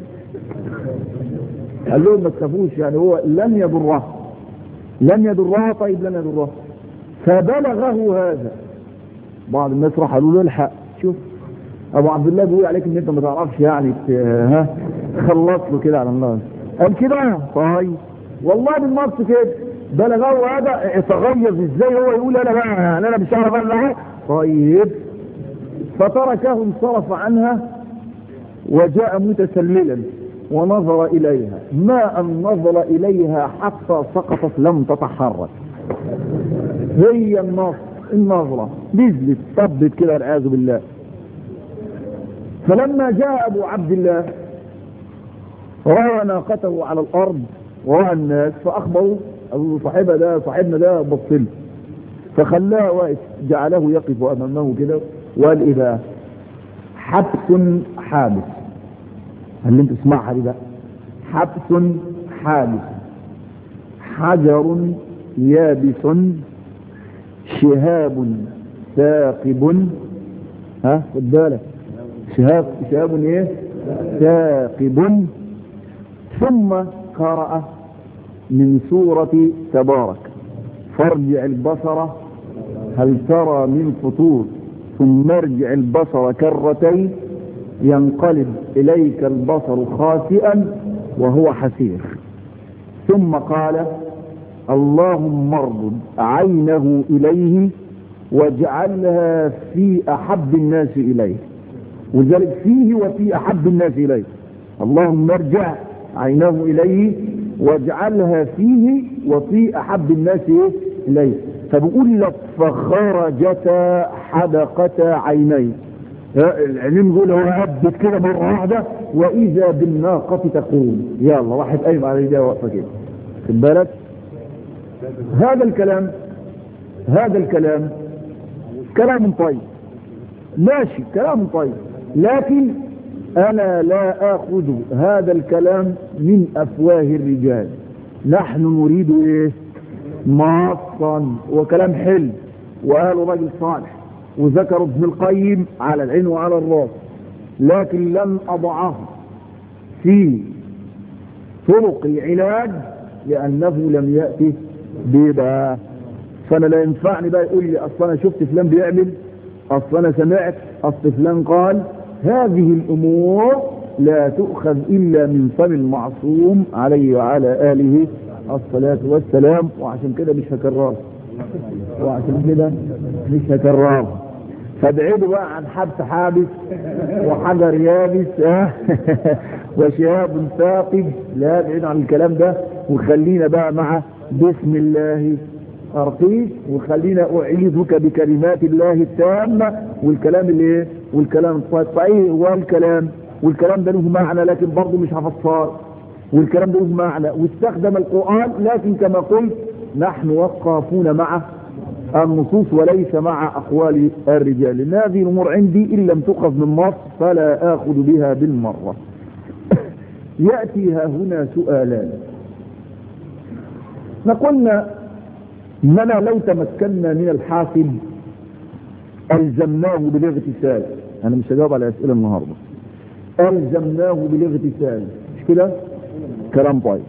قال لهم ما تخافوش يعني هو لن يضرها لن يضرها طيب لن يضرها فبلغه هذا بعض الناس راح قالوا له الحق شوف ابو عبد الله بيقول عليك ان انت ما تعرفش يعني ها خلص له كده على الناس قال كده طيب والله بالنص كده بلغه هذا تغيظ ازاي هو يقول انا بقى يعني انا مش عارف انا طيب فتركه انصرف عنها وجاء متسللا ونظر اليها ما ان نظر اليها حتى سقطت لم تتحرك هي النصر النظرة نزلت طبت كده والعياذ بالله فلما جاء ابو عبد الله رأى ناقته على الارض ورأى الناس فاخبروا ابو صاحبها ده صاحبنا ده بصله فخلاه واقف جعله يقف امامه كده وقال ايه بقى حبس حابس هل انت تسمعها دي بقى حبس حابس حجر يابس شهاب ثاقب ها خد بالك شهاب شهاب ايه ثاقب ثم قرأ من سورة تبارك فارجع البصر هل ترى من فطور ثم ارجع البصر كرتين ينقلب إليك البصر خاسئا وهو حسير ثم قال اللهم ارض عينه إليه واجعلها في أحب الناس إليه وذلك فيه وفي أحب الناس إليه اللهم ارجع عينه إليه واجعلها فيه وفي أحب الناس إليه فبقول لك فخرجتا حدقتا عينيه العلم يقول هو أبت كده مرة واحدة وإذا بالناقة تقوم يلا واحد قايم على ده واقفة كده خد بالك هذا الكلام هذا الكلام كلام طيب ماشي كلام طيب لكن أنا لا آخذ هذا الكلام من أفواه الرجال نحن نريد إيه معصا وكلام حلو وقالوا راجل صالح وذكروا ابن القيم على العين وعلى الراس لكن لم أضعه في طرق العلاج لأنه لم يأتي بيبقى فأنا لا ينفعني بقى يقول لي أصلا أنا شفت فلان بيعمل أصلا أنا سمعت أصل فلان قال هذه الأمور لا تؤخذ إلا من فم المعصوم عليه وعلى آله الصلاة والسلام وعشان كده مش هكررها وعشان كده مش هكررها فابعدوا بقى عن حبس حابس وحجر يابس وشهاب ثاقب لا ابعدوا عن الكلام ده وخلينا بقى مع بسم الله أرقيك وخلينا أعيذك بكلمات الله التامة والكلام اللي ايه والكلام الطيب والكلام والكلام ده له معنى لكن برضه مش هفسر والكلام ده له معنى واستخدم القرآن لكن كما قلت نحن وقافون مع النصوص وليس مع أقوال الرجال لأن هذه الأمور عندي إن لم تؤخذ من مصر فلا آخذ بها بالمرة يأتي ها هنا سؤالان نقولنا إننا لو تمكنا من الحاكم ألزمناه بالاغتسال أنا مش هجاوب على أسئلة النهاردة ألزمناه بالاغتسال مش كده كلام طيب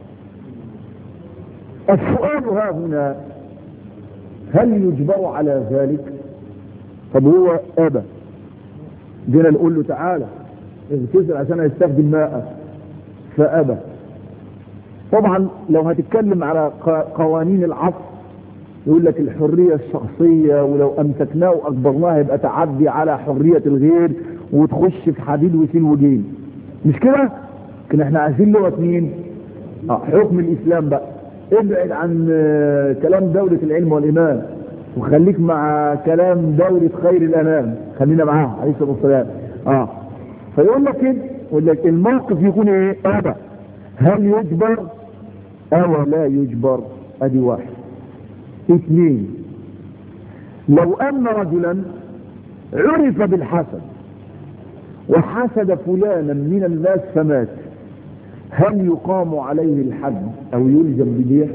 السؤال ها هنا هل يجبر على ذلك طب هو أبى جينا نقول له تعالى اغتسل عشان يستخدم ماء فأبى طبعا لو هتتكلم على قوانين العصر يقول لك الحرية الشخصية ولو أمسكناه وأكبرناه يبقى تعدي على حرية الغير وتخش في حديد وسين وجين مش كده؟ لكن احنا عايزين لغة مين؟ اه حكم الإسلام بقى ابعد عن كلام دولة العلم والإيمان وخليك مع كلام دولة خير الأنام خلينا معاه عليه الصلاة والسلام اه فيقول لك كده يقول لك الموقف يكون ايه؟ أبا هل يجبر أو لا يجبر؟ أدي واحد اثنين لو أن رجلا عرف بالحسد وحسد فلانا من الناس فمات هل يقام عليه الحد أو يلزم بديه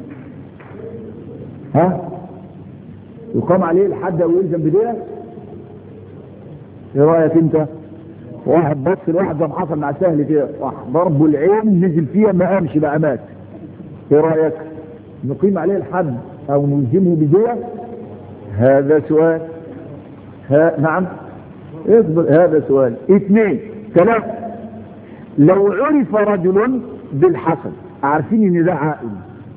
ها يقام عليه الحد أو يلزم بديه ايه رأيك انت واحد بص لواحد زي ما حصل مع سهل كده راح ضربه العين نزل فيها ما قامش بقى مات ايه رأيك نقيم عليه الحد او نلزمه بدية هذا سؤال ها نعم اصبر هذا سؤال اثنين ثلاثة لو عرف رجل بالحسد عارفين ان ده عائل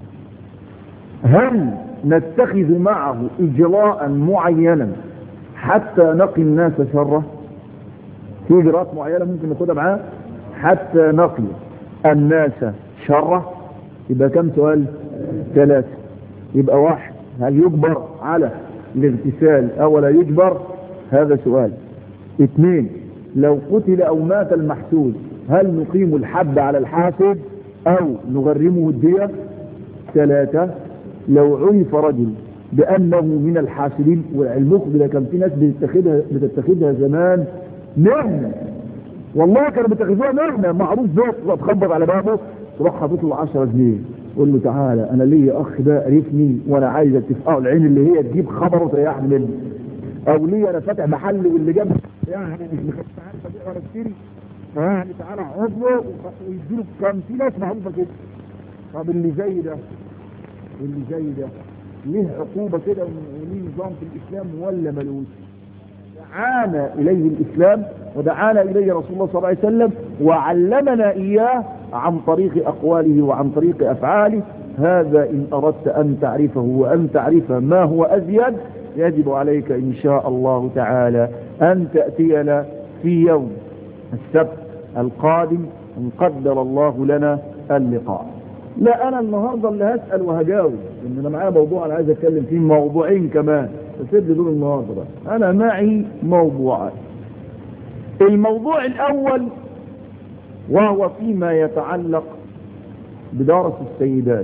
هل نتخذ معه اجراء معينا حتى نقي الناس شره في اجراءات معينه ممكن ناخدها معاه حتى نقي الناس شره يبقى كم سؤال ثلاثة يبقى واحد هل يجبر على الاغتسال او لا يجبر هذا سؤال اثنين لو قتل او مات المحسود هل نقيم الحد على الحاسد او نغرمه الدية ثلاثة لو عرف رجل بانه من الحاسدين والعلمكم ده كان في ناس بتتخذها بتتخذها زمان مهنة والله كانوا بيتخذوها مهنة معروف ده تخبط على بابه تروح حاطط له 10 جنيه قول له تعالى انا ليا اخ ده قرفني وانا عايز اتفقه العين اللي هي تجيب خبر وتريحني منه او ليا انا فاتح محل واللي جنب يعني مش مخ- عارف ابيع ولا اشتري يعني تعالى عضله ويديله كام في ناس معروفه كده طب اللي زي ده اللي زي ده ليه عقوبه كده وليه نظام في الاسلام ولا ملوش دعانا إليه الإسلام ودعانا إليه رسول الله صلى الله عليه وسلم وعلمنا إياه عن طريق أقواله وعن طريق أفعاله هذا إن أردت أن تعرفه وأن تعرف ما هو أزيد يجب عليك إن شاء الله تعالى أن تأتينا في يوم السبت القادم إن قدر الله لنا اللقاء لا أنا النهاردة اللي هسأل وهجاوب إن أنا معايا موضوع أنا عايز أتكلم فيه موضوعين كمان بسيب لي دول النهاردة بقى. أنا معي موضوعات الموضوع الأول وهو فيما يتعلق بدرس السيدات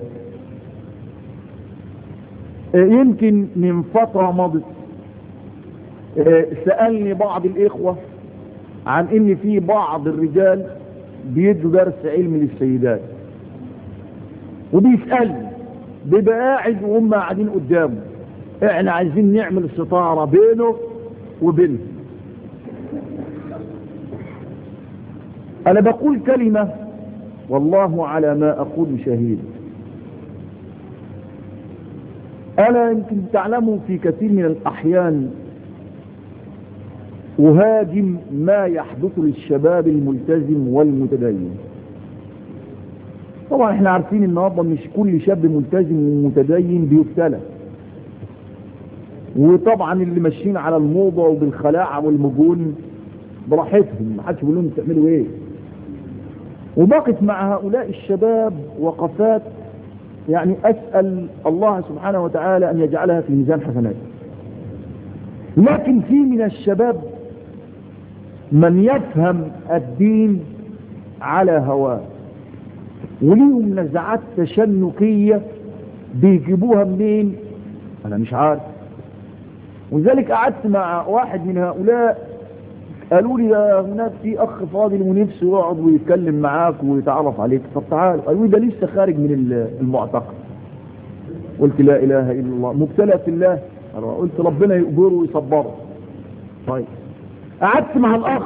آه، يمكن من فترة مضت آه، سألني بعض الإخوة عن إن في بعض الرجال بيدوا درس علم للسيدات وبيسألني بيبقى قاعد وهم قاعدين قدامه احنا عايزين نعمل ستارة بينه وبينه انا بقول كلمة والله على ما اقول شهيد انا يمكن تعلموا في كثير من الاحيان اهاجم ما يحدث للشباب الملتزم والمتدين طبعا احنا عارفين النهارده مش كل شاب ملتزم ومتدين بيبتلى وطبعا اللي ماشيين على الموضة وبالخلاعة والمجون براحتهم محدش بيقول لهم تعملوا ايه وبقت مع هؤلاء الشباب وقفات يعني اسأل الله سبحانه وتعالى ان يجعلها في ميزان حسنات لكن في من الشباب من يفهم الدين على هواه وليهم نزعات تشنكية بيجيبوها منين انا مش عارف ولذلك قعدت مع واحد من هؤلاء قالوا لي ده هناك في اخ فاضل ونفسه يقعد ويتكلم معاك ويتعرف عليك طب تعال قالوا لي ده لسه خارج من المعتقل قلت لا اله الا الله مبتلى في الله قلت ربنا يقبره ويصبره طيب قعدت مع الاخ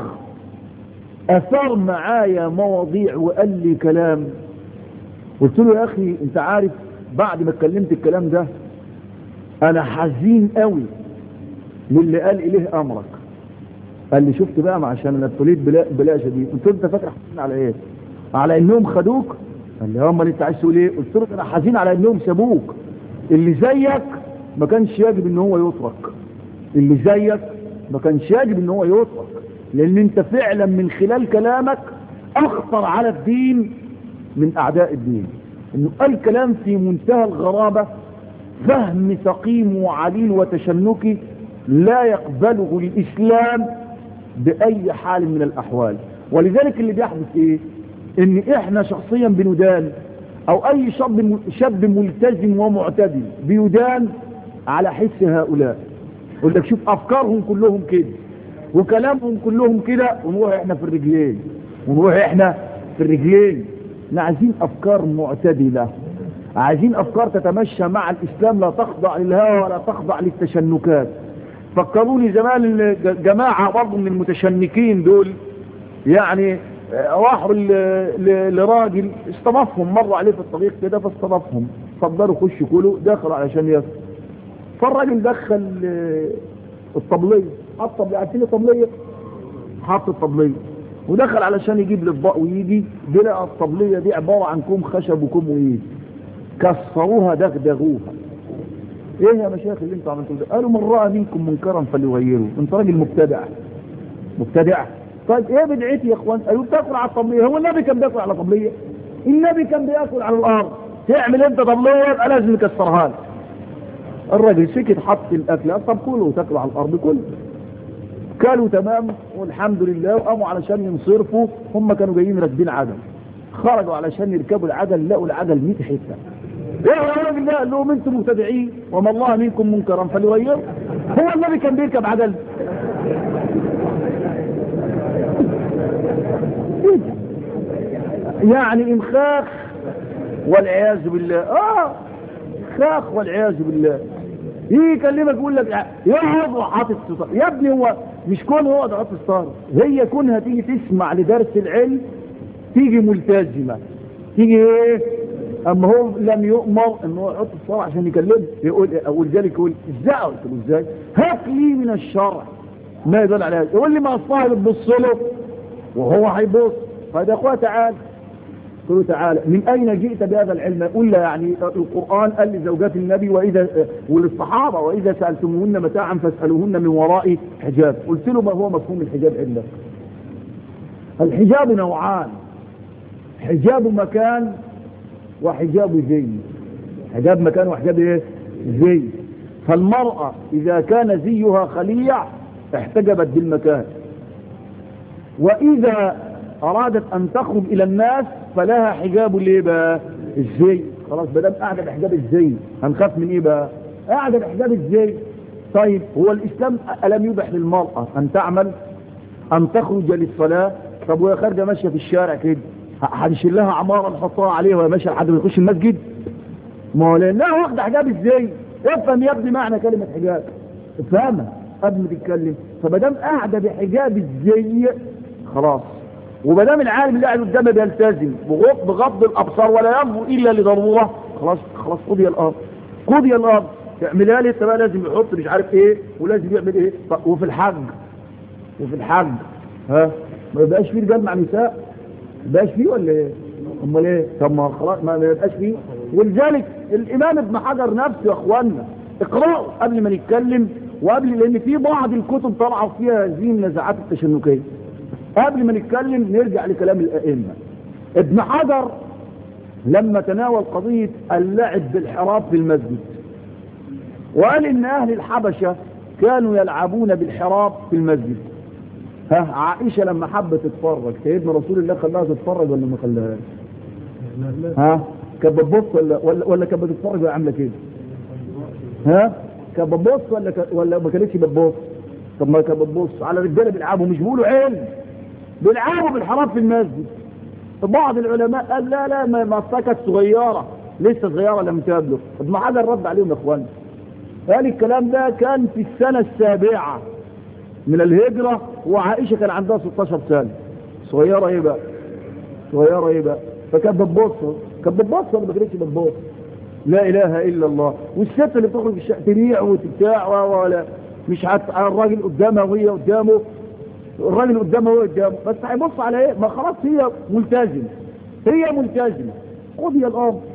اثار معايا مواضيع وقال لي كلام قلت له يا اخي انت عارف بعد ما اتكلمت الكلام ده انا حزين قوي للي قال اليه امرك قال لي شفت بقى ما عشان انا ابتليت بلا بلاشة دي قلت له انت فاكر حزين على ايه على انهم خدوك قال لي هم انت عايز تقول ايه قلت له انا حزين على انهم سابوك اللي زيك ما كانش يجب ان هو يترك اللي زيك ما كانش يجب ان هو يترك لان انت فعلا من خلال كلامك اخطر على الدين من اعداء الدين انه قال كلام في منتهى الغرابة فهم سقيم وعليل وتشنكي لا يقبله الاسلام باي حال من الاحوال ولذلك اللي بيحدث ايه ان احنا شخصيا بندان او اي شاب شاب ملتزم ومعتدل بيدان على حس هؤلاء يقول لك شوف افكارهم كلهم كده وكلامهم كلهم كده ونروح احنا في الرجلين ونروح احنا في الرجلين احنا عايزين افكار معتدلة عايزين افكار تتمشى مع الاسلام لا تخضع للهوى ولا تخضع للتشنكات فكروني زمان جماعة برضه من المتشنكين دول يعني راحوا لراجل استضافهم مروا عليه في الطريق كده فاستضافهم صدروا خش كله دخلوا علشان ياكل فالراجل دخل الطبلية حط طبلية عارفين الطبلية حط الطبلية ودخل علشان يجيب الاطباق ويجي بلقى الطبلية دي عبارة عن كوم خشب وكوم ويد كسروها دغدغوها ايه يا مشايخ اللي انتوا عملتوا ده قالوا من رأى منكم منكرا فليغيره انت راجل مبتدع مبتدع طيب ايه بدعتي يا اخوان قالوا بتاكل على الطبلية هو النبي كان بياكل على طبلية النبي كان بياكل على الارض تعمل انت طبلية يبقى لازم نكسرها لك الراجل سكت حط الاكل طب كله تاكلوا على الارض كله كلوا تمام والحمد لله وقاموا علشان ينصرفوا هم كانوا جايين راكبين عجل خرجوا علشان يركبوا العجل لقوا العجل 100 حته ايه الراجل ده قال لهم انتم مبتدعين وما الله منكم منكرا فليغيروا هو النبي كان بيركب عجل يعني انخاخ والعياذ بالله اه خاخ والعياذ بالله يجي يكلمك يقول لك يقعد وحاطط ستار يا ابني هو مش كون هو ده حاطط ستار هي كونها تيجي تسمع لدرس العلم تيجي ملتزمه تيجي ايه اما هو لم يؤمر ان هو يحط ستار عشان يكلمه يقول او ولذلك يقول ازاي قلت له ازاي هات لي من الشرع ما يدل على هذا يقول لي ما اصلها بتبص له وهو هيبص فده اخويا تعال قلت له تعالى من أين جئت بهذا العلم يقول له يعني القرآن قال لزوجات النبي وإذا وللصحابة وإذا سألتموهن متاعا فاسألوهن من وراء حجاب قلت له ما هو مفهوم الحجاب عندك الحجاب نوعان حجاب مكان وحجاب زي حجاب مكان وحجاب ايه زي فالمرأة إذا كان زيها خليع احتجبت بالمكان وإذا أرادت أن تخرج إلى الناس فلها حجاب ليه بقى الزي خلاص بدل قاعدة بحجاب الزي هنخاف من إيه بقى قاعدة بحجاب الزي طيب هو الإسلام ألم يبح للمرأة أن تعمل أن تخرج للصلاة طب وهي خارجة ماشية في الشارع كده هنشيل لها عمارة نحطها عليها وهي ماشية لحد ما يخش المسجد ما هو لأنها واخدة حجاب الزي افهم يا ابني معنى كلمة حجاب افهمها قبل ما تتكلم فمادام قاعدة بحجاب الزي خلاص وما دام العالم اللي قاعد قدامه بيلتزم بغض الابصار ولا ينظر الا لضروره خلاص خلاص قضي الامر قضي الامر تعملها لي انت بقى لازم يحط مش عارف ايه ولازم يعمل ايه وفي الحج وفي الحج ها ما يبقاش فيه رجال مع نساء ما يبقاش فيه ولا ايه امال ايه طب ما خلاص ما يبقاش فيه ولذلك الامام ابن حجر نفسه يا اخوانا اقرأوا قبل ما نتكلم وقبل لان في بعض الكتب طلعوا فيها هذه النزاعات التشنكيه قبل ما نتكلم نرجع لكلام الأئمة ابن حجر لما تناول قضية اللعب بالحراب في المسجد وقال ان اهل الحبشة كانوا يلعبون بالحراب في المسجد ها عائشة لما حبت تتفرج سيدنا رسول الله خلاها تتفرج ولا ما خلاهاش ها كانت بتبص ولا ولا, ولا كانت بتتفرج ولا عامله كده ها كانت بتبص ولا ك... ولا ما كانتش بتبص طب ما كانت بتبص على رجاله بيلعبوا مش بيقولوا علم بيلعبوا بالحرام في المسجد بعض العلماء قال لا لا ما سكت صغيرة لسه صغيرة لم تبلغ ابن حجر رد عليهم يا اخوان قال الكلام ده كان في السنة السابعة من الهجرة وعائشة كان عندها 16 سنة صغيرة ايه بقى صغيرة ايه بقى فكانت بتبص كانت بتبص ولا ما كانتش بتبص لا اله الا الله والست اللي بتخرج الشقة تبيع وتبتاع ولا مش حتى الراجل قدامها وهي قدامه الراجل قدامه هو قدامه بس هيبص على ايه ما خلاص هي ملتزمه هي ملتزمه قضي الامر